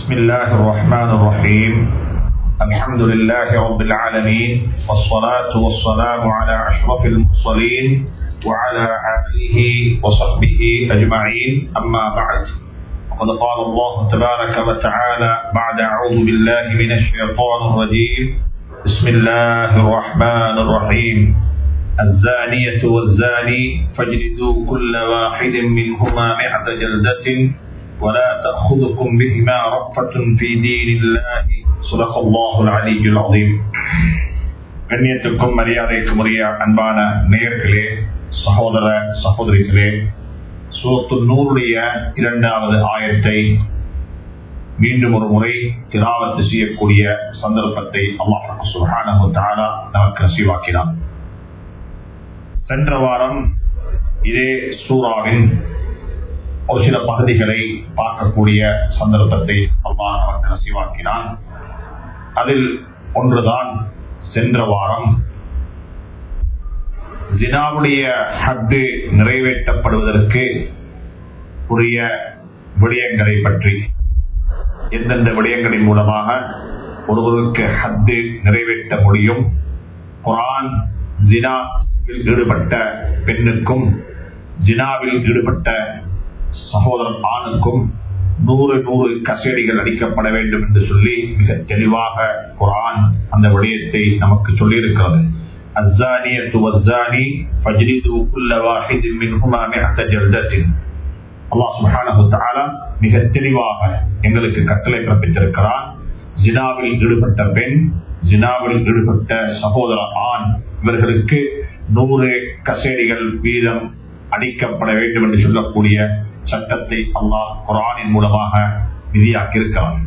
بسم الله الرحمن الرحيم الحمد لله رب العالمين والصلاة والسلام على أشرف المرسلين وعلى آله وصحبه أجمعين أما بعد وقد قال الله تبارك وتعالى بعد أعوذ بالله من الشيطان الرجيم بسم الله الرحمن الرحيم الزانية والزاني فاجلدوا كل واحد منهما مئة جلدة ولا تأخذكم بهما رأفة في دين الله صدق الله العلي العظيم கண்ணியத்துக்கும் மரியாதைக்கும் உரிய அன்பான நேயர்களே சகோதர சகோதரிகளே சூரத்து நூறுடைய இரண்டாவது ஆயத்தை மீண்டும் ஒரு முறை திராவத்து செய்யக்கூடிய சந்தர்ப்பத்தை அல்லாஹ் சுஹானஹு தஆலா நமக்கு நசீவாக்கினார் சென்ற வாரம் இதே சூறாவின் ஒரு சில பகுதிகளை பார்க்கக்கூடிய சந்தர்ப்பத்தை அல்லாஹ் நமக்கு நசீவாக்கினான் அதில் ஒன்றுதான் சென்ற வாரம் ஜினாவுடைய ஹத்து நிறைவேற்றப்படுவதற்கு உரிய விடயங்களை பற்றி எந்தெந்த விடயங்களின் மூலமாக ஒருவருக்கு ஹத்து நிறைவேற்ற முடியும் குரான் ஜினாவில் ஈடுபட்ட பெண்ணுக்கும் ஜினாவில் ஈடுபட்ட சகோதரன் ஆணுக்கும் நூறு நூறு கசேடிகள் அடிக்கப்பட வேண்டும் என்று சொல்லி மிக தெளிவாக குரான் அந்த விடயத்தை நமக்கு சொல்லியிருக்கிறது الزانية والزاني فاجلدوا كل واحد منهما مئة جلدة அல்லாஹ் சுப்ஹானஹு தஆலா மிக தெளிவாக எங்களுக்கு கட்டளை பிறப்பித்திருக்கிறான் ஜினாவில் ஈடுபட்ட பெண் ஜினாவில் ஈடுபட்ட சகோதர ஆண் இவர்களுக்கு நூறு கசேரிகள் வீதம் அடிக்கப்பட வேண்டும் என்று சொல்லக்கூடிய சட்டத்தை அல்லாஹ் குரானின் மூலமாக விதியாக்கியிருக்கிறான்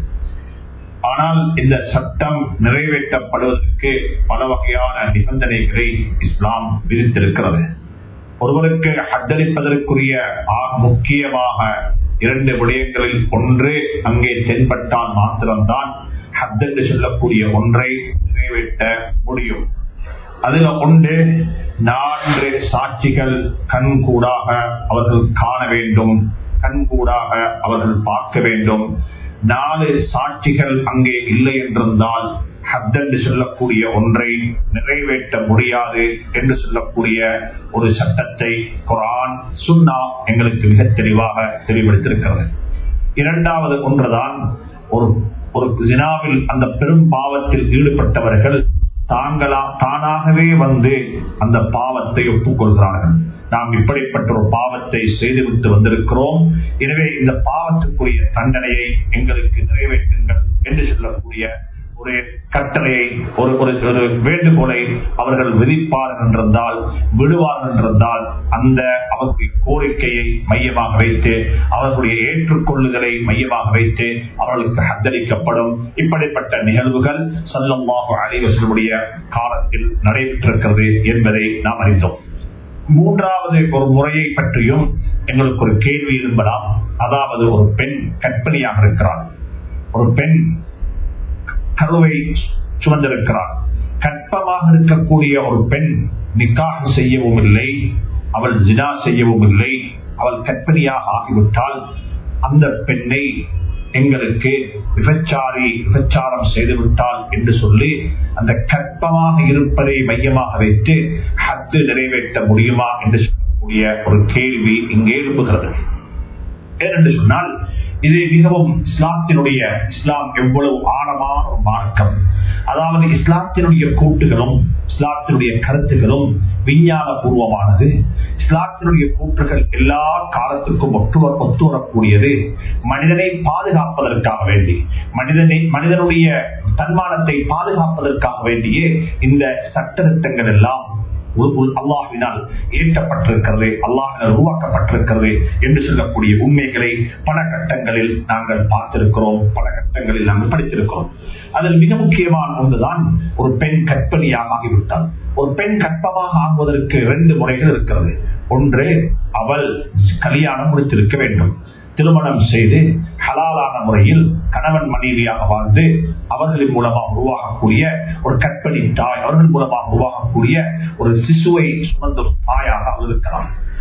ஆனால் இந்த சட்டம் நிறைவேற்றப்படுவதற்கு பல வகையான நிபந்தனைகளை இஸ்லாம் விதித்திருக்கிறது ஒருவருக்கு ஹத்தளிப்பதற்குரிய முக்கியமாக இரண்டு விடயங்களில் ஒன்று அங்கே தென்பட்டால் மாத்திரம்தான் ஹத் என்று சொல்லக்கூடிய ஒன்றை நிறைவேற்ற முடியும் அதுல ஒன்று நான்கு சாட்சிகள் கண்கூடாக அவர்கள் காண வேண்டும் கண்கூடாக அவர்கள் பார்க்க வேண்டும் நாலு சாட்சிகள் அங்கே இல்லை என்றிருந்தால் ஹத் என்று சொல்லக்கூடிய ஒன்றை நிறைவேற்ற முடியாது என்று சொல்லக்கூடிய ஒரு சட்டத்தை குரான் சுன்னா எங்களுக்கு மிக தெளிவாக தெளிவெடுத்திருக்கிறது இரண்டாவது ஒன்றுதான் ஒரு ஒரு ஜினாவில் அந்த பெரும் பாவத்தில் ஈடுபட்டவர்கள் தாங்களா தானாகவே வந்து அந்த பாவத்தை ஒப்புக்கொள்கிறார்கள் நாம் இப்படிப்பட்ட ஒரு பாவத்தை செய்துவிட்டு வந்திருக்கிறோம் எனவே இந்த பாவத்துக்குரிய தண்டனையை எங்களுக்கு நிறைவேற்றுங்கள் என்று சொல்லக்கூடிய ஒரு கட்டளையை ஒரு ஒரு வேண்டுகோளை அவர்கள் விதிப்பார்கள் என்றிருந்தால் விடுவார்கள் என்றிருந்தால் அந்த அவர்களுடைய கோரிக்கையை மையமாக வைத்து அவர்களுடைய ஏற்றுக்கொள்ளுதலை மையமாக வைத்து அவர்களுக்கு ஹத்தளிக்கப்படும் இப்படிப்பட்ட நிகழ்வுகள் சல்லமாக அலைவசனுடைய காலத்தில் நடைபெற்றிருக்கிறது என்பதை நாம் அறிந்தோம் மூன்றாவது ஒரு முறையை பற்றியும் எங்களுக்கு ஒரு கேள்வி இருப்பதாம் அதாவது ஒரு பெண் கற்பனையாக இருக்கிறார் ஒரு பெண் கருவை சுமந்திருக்கிறார் கற்பமாக இருக்கக்கூடிய ஒரு பெண் நிக்காக செய்யவும் இல்லை அவள் ஜினா செய்யவும் இல்லை அவள் கற்பனையாக ஆகிவிட்டால் அந்த பெண்ணை எங்களுக்கு விபச்சாரி விபச்சாரம் செய்துவிட்டால் என்று சொல்லி அந்த கற்பமாக இருப்பதை மையமாக வைத்து ஹத்து நிறைவேற்ற முடியுமா என்று சொல்லக்கூடிய ஒரு கேள்வி இங்கே எழுப்புகிறது ஏனென்று சொன்னால் இது மிகவும் இஸ்லாத்தினுடைய இஸ்லாம் எவ்வளவு ஆழமான ஒரு மார்க்கம் அதாவது இஸ்லாத்தினுடைய கூட்டுகளும் இஸ்லாத்தினுடைய கருத்துகளும் விஞ்ஞான பூர்வமானது இஸ்லாத்தினுடைய கூற்றுகள் எல்லா காலத்துக்கும் ஒட்டு ஒத்து வரக்கூடியது மனிதனை பாதுகாப்பதற்காக வேண்டி மனிதனை மனிதனுடைய தன்மானத்தை பாதுகாப்பதற்காக வேண்டியே இந்த சட்டத்திட்டங்கள் எல்லாம் அல்லாஹினால் ஏற்றப்பட்டிருக்கிறது அல்லாஹினால் உருவாக்கப்பட்டிருக்கிறது என்று சொல்லக்கூடிய உண்மைகளை பல கட்டங்களில் நாங்கள் பார்த்திருக்கிறோம் பல கட்டங்களில் நாங்கள் படித்திருக்கிறோம் அதில் மிக முக்கியமான ஒன்றுதான் ஒரு பெண் கற்பனையாக ஆகிவிட்டால் ஒரு பெண் கற்பமாக ஆகுவதற்கு இரண்டு முறைகள் இருக்கிறது ஒன்று அவள் கல்யாணம் முடித்திருக்க வேண்டும் திருமணம் செய்து ஹலாலான முறையில் கணவன் மனைவியாக வாழ்ந்து அவர்களின் மூலமாக உருவாகக்கூடிய ஒரு கற்பனை தாய் அவர்கள் மூலமாக உருவாகக்கூடிய ஒரு சிசுவை சுமந்த ஒரு தாயாக அவள் இருக்கலாம்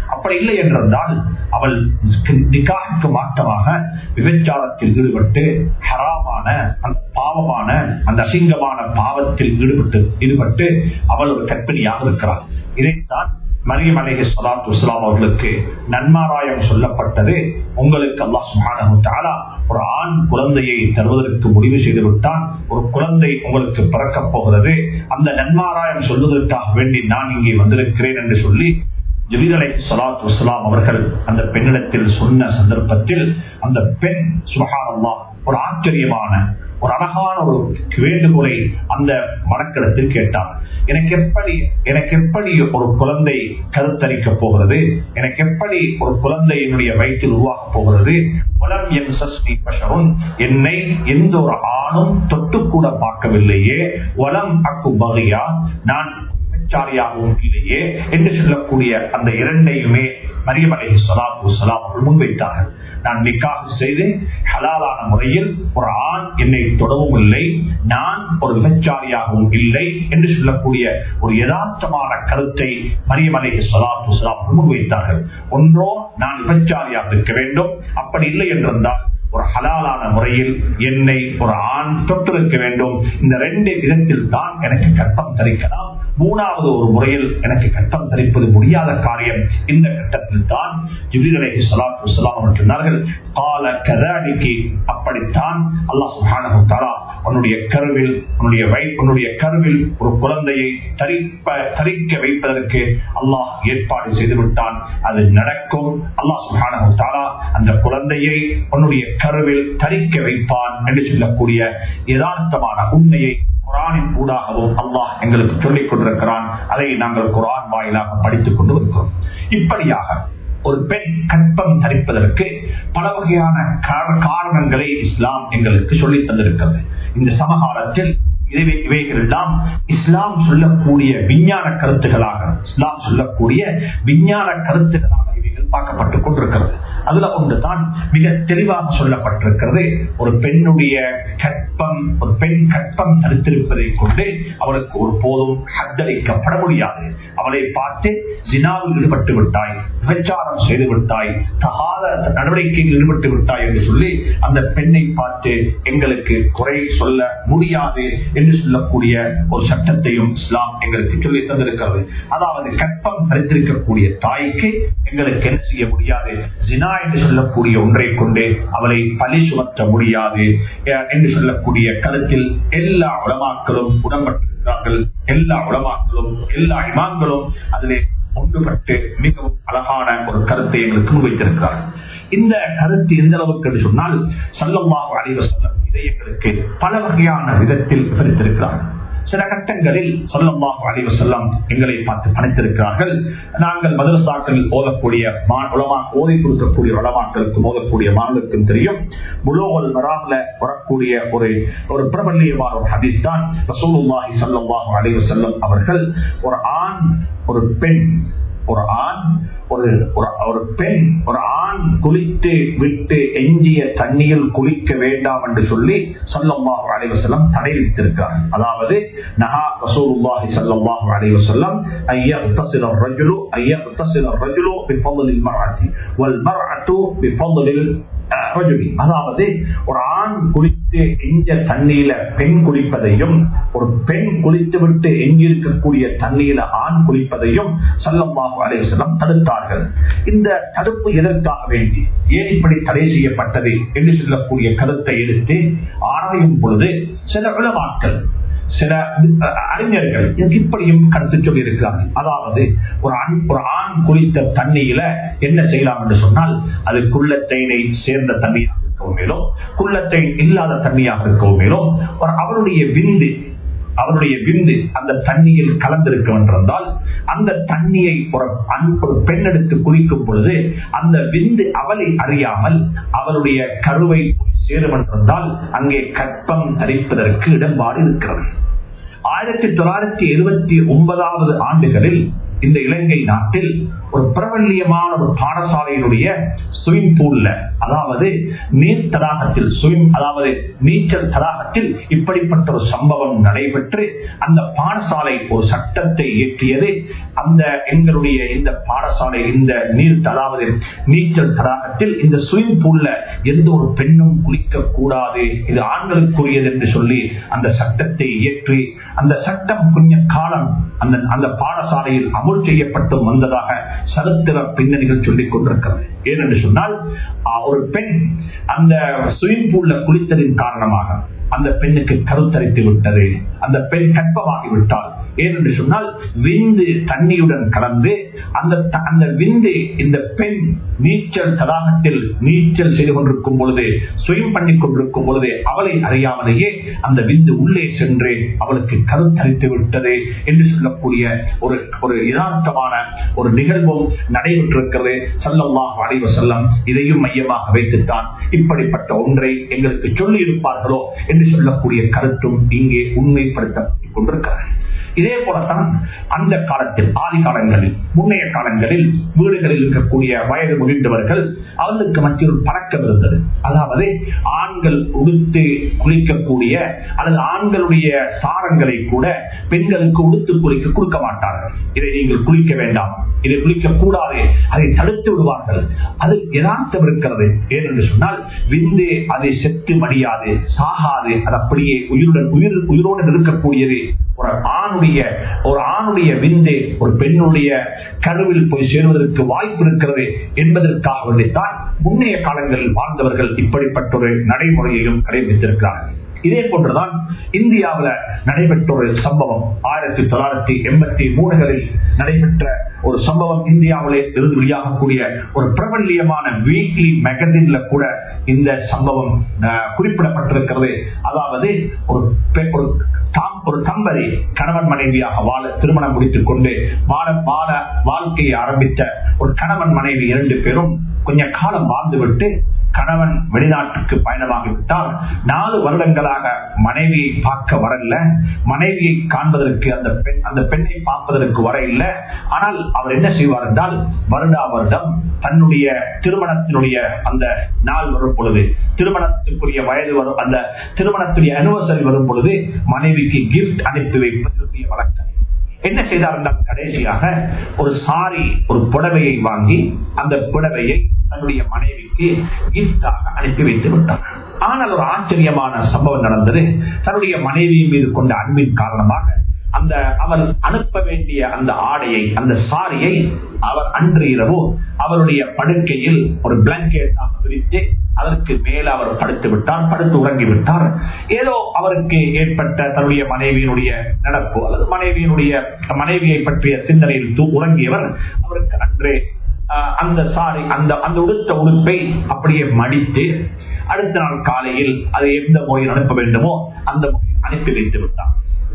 அப்படி இல்லை என்றிருந்தால் அவள் நிக்காவுக்கு மாற்றமாக விபச்சாரத்தில் ஈடுபட்டு ஹராமான அந்த பாவமான அந்த அசிங்கமான பாவத்தில் ஈடுபட்டு ஈடுபட்டு அவள் ஒரு கற்பிணியாக இருக்கிறாள் இதைத்தான் மரியம் அலேஹி சலாத்து வஸ்லாம் அவர்களுக்கு நன்மாராயம் சொல்லப்பட்டது உங்களுக்கு அல்லாஹ் சுப்ஹானஹு தஆலா ஒரு ஆண் குழந்தையை தருவதற்கு முடிவு செய்து விட்டான் ஒரு குழந்தை உங்களுக்கு பிறக்கப் போகிறது அந்த நன்மாராயம் சொல்வதற்காக வேண்டி நான் இங்கே வந்திருக்கிறேன் என்று சொல்லி ஜபீர் அலை சலாத் வஸ்லாம் அவர்கள் அந்த பெண்ணிடத்தில் சொன்ன சந்தர்ப்பத்தில் அந்த பெண் சுபஹானல்லா ஒரு ஆச்சரியமான ஒரு அழகான ஒரு வேண்டுகோளை அந்த மனக்கிடத்தில் கேட்டார் எனக்கு எப்படி எனக்கு எப்படி ஒரு குழந்தை கருத்தரிக்க போகிறது எனக்கு எப்படி ஒரு குழந்தை என்னுடைய வயிற்றில் உருவாக போகிறது வளம் என் சஷ்டி பஷரும் என்னை எந்த ஒரு ஆணும் தொட்டு கூட பார்க்கவில்லையே வளம் அக்கு பகையா நான் விபச்சாரியாகவும் இல்லையே என்று சொல்லக்கூடிய அந்த இரண்டையுமே மரியம் அலை சலாத்து சலாம் முன்வைத்தார்கள் நான் நிக்காக செய்து ஹலாலான முறையில் ஒரு ஆண் என்னை தொடவும் இல்லை நான் ஒரு விபச்சாரியாகவும் இல்லை என்று சொல்லக்கூடிய ஒரு யதார்த்தமான கருத்தை மரியம் அலை சலாத்து சலாம் முன்வைத்தார்கள் ஒன்றோ நான் விபச்சாரியாக இருக்க வேண்டும் அப்படி இல்லை என்றிருந்தால் ஒரு ஹலாலான முறையில் என்னை ஒரு ஆண் தொட்டிருக்க வேண்டும் இந்த ரெண்டு விதத்தில் தான் எனக்கு கற்பம் தரிக்கலாம் மூணாவது ஒரு முறையில் எனக்கு கட்டம் தரிப்பது முடியாத காரியம் இந்த கட்டத்தில் தான் ஜிபிரலை சலாத்து சலாம் சொன்னார்கள் கால கதாடிக்கு அப்படித்தான் அல்லாஹ் சுஹானு தாரா உன்னுடைய கருவில் உன்னுடைய வை உன்னுடைய கருவில் ஒரு குழந்தையை தரிப்ப தரிக்க வைப்பதற்கு அல்லாஹ் ஏற்பாடு செய்து விட்டான் அது நடக்கும் அல்லாஹ் சுஹானு தாரா அந்த குழந்தையை உன்னுடைய கருவில் தரிக்க வைப்பான் என்று சொல்லக்கூடிய யதார்த்தமான உண்மையை குரானின் ஊடாகவும் அல்லாஹ் எங்களுக்கு சொல்லிக் கொண்டிருக்கிறான் அதை நாங்கள் குரான் வாயிலாக படித்துக் கொண்டு இருக்கிறோம் இப்படியாக ஒரு பெண் கற்பம் தரிப்பதற்கு பல வகையான காரணங்களை இஸ்லாம் எங்களுக்கு சொல்லித் தந்திருக்கிறது இந்த சமகாலத்தில் இவைகள் எல்லாம் இஸ்லாம் சொல்லக்கூடிய விஞ்ஞான கருத்துகளாக இஸ்லாம் சொல்லக்கூடிய விஞ்ஞான கருத்துகளாக இவைகள் பார்க்கப்பட்டுக் கொண்டிருக்கிறது அதுல ஒன்றுதான் மிக தெளிவாக சொல்லப்பட்டிருக்கிறது ஒரு பெண்ணுடைய கற்பம் ஒரு பெண் கற்பம் தடுத்திருப்பதை கொண்டு அவளுக்கு ஒரு போதும் ஹத்தளிக்கப்பட முடியாது அவளை பார்த்து ஜினாவில் ஈடுபட்டு விட்டாய் விபச்சாரம் செய்து விட்டாய் தகாத நடவடிக்கையில் ஈடுபட்டு விட்டாய் என்று சொல்லி அந்த பெண்ணை பார்த்து எங்களுக்கு குறை சொல்ல முடியாது என்று சொல்லக்கூடிய ஒரு சட்டத்தையும் இஸ்லாம் எங்களுக்கு சொல்லி தந்திருக்கிறது அதாவது கற்பம் தரித்திருக்கக்கூடிய தாய்க்கு எங்களுக்கு என்ன செய்ய முடியாது ஜினா என்று சொல்லக்கூடிய ஒன்றை கொண்டு அவளை பழி சுமத்த முடியாது என்று சொல்லக்கூடிய கருத்தில் எல்லா உளமாக்களும் உடம்பட்டிருக்கிறார்கள் எல்லா உளமாக்களும் எல்லா இமான்களும் அதிலே ஒன்றுபட்டு மிகவும் அழகான ஒரு கருத்தை எங்களுக்கு முன்வைத்திருக்கிறார் இந்த கருத்து எந்த அளவுக்கு என்று சொன்னால் சல்லமாக அறிவு சொல்லம் இதை எங்களுக்கு பல வகையான விதத்தில் விவரித்திருக்கிறார் சில கட்டங்களில் சொல்லமாக அறிவு செல்லம் எங்களை பார்த்து பணித்திருக்கிறார்கள் நாங்கள் மதரசாக்களில் ஓதக்கூடிய உலமா ஓதை கொடுக்கக்கூடிய உலமாக்களுக்கும் ஓதக்கூடிய மாணவருக்கும் தெரியும் முலோகல் மராமல வரக்கூடிய ஒரு ஒரு பிரபல்யமான ஒரு ஹதீஸ் தான் ரசூலுல்லாஹி சல்லல்லாஹு அலைஹி வஸல்லம் அவர்கள் ஒரு ஆண் ஒரு பெண் ஒரு ஆண் ஒரு ஒரு பெண் ஒரு ஆண் குளித்து விட்டு எஞ்சிய தண்ணீரில் குளிக்க வேண்டாம் என்று சொல்லி சொல்லம்பாஹு அலைவசல்லம் தடை வித்திருக்கார் அதாவது நகா ரசூலுல்லாஹி சல்லல்லாஹு அலைவசல்லம் ஐயா உத்தசில الرجل أن يغتسل الرجل بفضل المرأة والمرأة بفضل அதாவது ஒரு ஆண் குளித்து எஞ்ச தண்ணீர பெண் குளிப்பதையும் ஒரு பெண் குளித்து விட்டு எங்கிருக்கக்கூடிய தண்ணீர ஆண் குளிப்பதையும் சல்லம்மாஹு அலைவசலம் தடுத்தார்கள் இந்த தடுப்பு எதற்காக வேண்டி ஏன் இப்படி தடை செய்யப்பட்டது என்று சொல்லக்கூடிய கருத்தை எடுத்து ஆராயும் பொழுது சில உளமாக்கள் சில அறிஞர்கள் இப்படியும் கருத்து சொல்லி இருக்கிறார்கள் அதாவது ஒரு ஆண் ஒரு ஆண் குளித்த தண்ணியில என்ன செய்யலாம் என்று சொன்னால் அது குள்ளத்தைனை சேர்ந்த தண்ணியாக இருக்கவும் மேலும் குள்ளத்தை இல்லாத தண்ணியாக இருக்கவும் மேலும் அவருடைய விந்து அவருடைய விந்து அந்த தண்ணியில் கலந்திருக்க என்றால் அந்த தண்ணியை ஒரு ஒரு பெண் எடுத்து குளிக்கும் பொழுது அந்த விந்து அவளை அறியாமல் அவளுடைய கருவை சேரும் என்றால் அங்கே கற்பம் தரிப்பதற்கு இடம்பாடு இருக்கிறது ஆயிரத்தி தொள்ளாயிரத்தி எழுபத்தி ஒன்பதாவது ஆண்டுகளில் இந்த இலங்கை நாட்டில் ஒரு பிரபல்யமான ஒரு பாடசாலையினுடைய ஸ்விமிங் பூல்ல அதாவது நீர் தடாகத்தில் ஸ்விம் அதாவது நீச்சல் தடாகத்தில் இப்படிப்பட்ட ஒரு சம்பவம் நடைபெற்று அந்த பாடசாலை ஒரு சட்டத்தை இயற்றியது அந்த எங்களுடைய இந்த பாடசாலை இந்த நீர் அதாவது நீச்சல் தடாகத்தில் இந்த ஸ்விமிங் பூல்ல எந்த ஒரு பெண்ணும் குளிக்க கூடாது இது ஆண்களுக்குரியது என்று சொல்லி அந்த சட்டத்தை இயற்றி அந்த சட்டம் கொஞ்ச காலம் அந்த அந்த பாடசாலையில் அமுல் செய்யப்பட்டு வந்ததாக சரித்திர பின்னணிகள் சொல்லிக் கொண்டிருக்கிறது ஏனென்று சொன்னால் ஆஹ், ஒரு பெண் அந்த ஸ்விமிங் பூல்ல குளித்ததின் காரணமாக அந்த பெண்ணுக்கு கருத்தரித்து விட்டது அந்த பெண் கற்பமாகி விட்டாள் ஏனென்று சொன்னால் விந்து தண்ணியுடன் கலந்து அந்த த- அந்த விந்து இந்த பெண் நீச்சல் தடாகத்தில் நீச்சல் செய்து கொண்டிருக்கும் பொழுது சுயம் பண்ணி கொண்டிருக்கும் பொழுது அவளை அறியாமலேயே அந்த விந்து உள்ளே சென்று அவளுக்கு கருத்தரித்து விட்டது என்று சொல்லக்கூடிய ஒரு ஒரு யதார்த்தமான ஒரு நிகழ்வும் நடைபெற்றிருக்கிறது சல்லல்லாஹு அலைஹி வஸல்லம் இதையும் மையமாக வைத்துத்தான் இப்படிப்பட்ட ஒன்றை எங்களுக்கு சொல்லி இருப்பார்களோ என்று சொல்லக்கூடிய கருத்தும் இங்கே உண்மைப்படுத்தப்பட்டுக் கொண்டிருக்கிறது இதே போலத்தான் அந்த காலத்தில் ஆதி காலங்களில் முன்னைய காலங்களில் வீடுகளில் இருக்கக்கூடிய வயது முகிழ்ந்தவர்கள் அவர்களுக்கு மத்திய ஒரு பழக்கம் இருந்தது அதாவது ஆண்கள் உடுத்து குளிக்கக்கூடிய அல்லது ஆண்களுடைய சாரங்களை கூட பெண்களுக்கு உடுத்து குளிக்க கொடுக்க மாட்டார்கள் இதை நீங்கள் குளிக்க வேண்டாம் இதை குளிக்க கூடாது அதை தடுத்து விடுவார்கள் அது யதார்த்தம் இருக்கிறது ஏனென்று சொன்னால் விந்து அதை செத்து மடியாது சாகாது அது அப்படியே உயிருடன் உயிர் உயிரோடு இருக்கக்கூடியது ஒரு ஆணுடைய ஒரு ஆணுடைய விந்து ஒரு பெண்ணுடைய கருவில் போய் சேருவதற்கு வாய்ப்பு இருக்கிறது என்பதற்காக வேண்டித்தான் முன்னைய காலங்களில் வாழ்ந்தவர்கள் இப்படிப்பட்ட ஒரு நடைமுறையையும் கடைபிடித்திருக்கிறார்கள் இதே போன்றுதான் இந்தியாவில் நடைபெற்ற ஒரு சம்பவம் ஆயிரத்தி தொள்ளாயிரத்தி எண்பத்தி மூணுகளில் நடைபெற்ற ஒரு சம்பவம் இந்தியாவிலே இருந்து வெளியாகக்கூடிய ஒரு பிரபல்யமான வீக்லி மேகசின்ல கூட இந்த சம்பவம் அஹ், குறிப்பிடப்பட்டிருக்கிறது அதாவது ஒரு பெ- ஒரு தாம்- ஒரு தம்பதி கணவன் மனைவியாக வாழ திருமணம் முடித்துக் கொண்டு வாழ வாழ வாழ்க்கையை ஆரம்பித்த ஒரு கணவன் மனைவி இரண்டு பேரும் கொஞ்ச காலம் வாழ்ந்துவிட்டு கணவன் வெளிநாட்டுக்கு பயணமாகிவிட்டால் நாலு வருடங்களாக மனைவியை பார்க்க வரல மனைவியை காண்பதற்கு அந்த பெண் அந்த பெண்ணை பார்ப்பதற்கு வர இல்லை ஆனால் அவர் என்ன செய்வார் என்றால் வருடா வருடம் தன்னுடைய திருமணத்தினுடைய அந்த நாள் வரும் பொழுது திருமணத்துக்குரிய வயது வரும் அந்த திருமணத்துடைய அனிவர்சரி வரும் பொழுது மனைவிக்கு கிஃப்ட் அனுப்பி வைப்பதற்குரிய வழக்கம் என்ன செய்தார் என்றால் கடைசியாக ஒரு சாரி ஒரு புடவையை வாங்கி அந்த புடவையை தன்னுடைய மனைவிக்கு கிஃப்டாக அனுப்பி வைத்து விட்டார் ஆனால் ஒரு ஆச்சரியமான சம்பவம் நடந்தது தன்னுடைய மனைவியின் மீது கொண்ட அன்பின் காரணமாக அந்த அவர் அனுப்ப வேண்டிய அந்த ஆடையை அந்த சாரியை அவர் அன்று இரவு அவருடைய படுக்கையில் ஒரு பிளாங்கெட்டாக விரித்து அதற்கு மேல அவர் படுத்து விட்டார் படுத்து உறங்கி விட்டார் ஏதோ அவருக்கு ஏற்பட்ட தன்னுடைய மனைவியினுடைய நடப்பு அல்லது மனைவியினுடைய மனைவியை பற்றிய சிந்தனையில் தூ- உறங்கியவர் அவருக்கு அன்றே ஆஹ், அந்த சாரி அந்த அந்த உடுத்த உடுப்பை அப்படியே மடித்து அடுத்த நாள் காலையில் அதை எந்த முறையில் அனுப்ப வேண்டுமோ அந்த முறையில் அனுப்பி வைத்து விட்டார்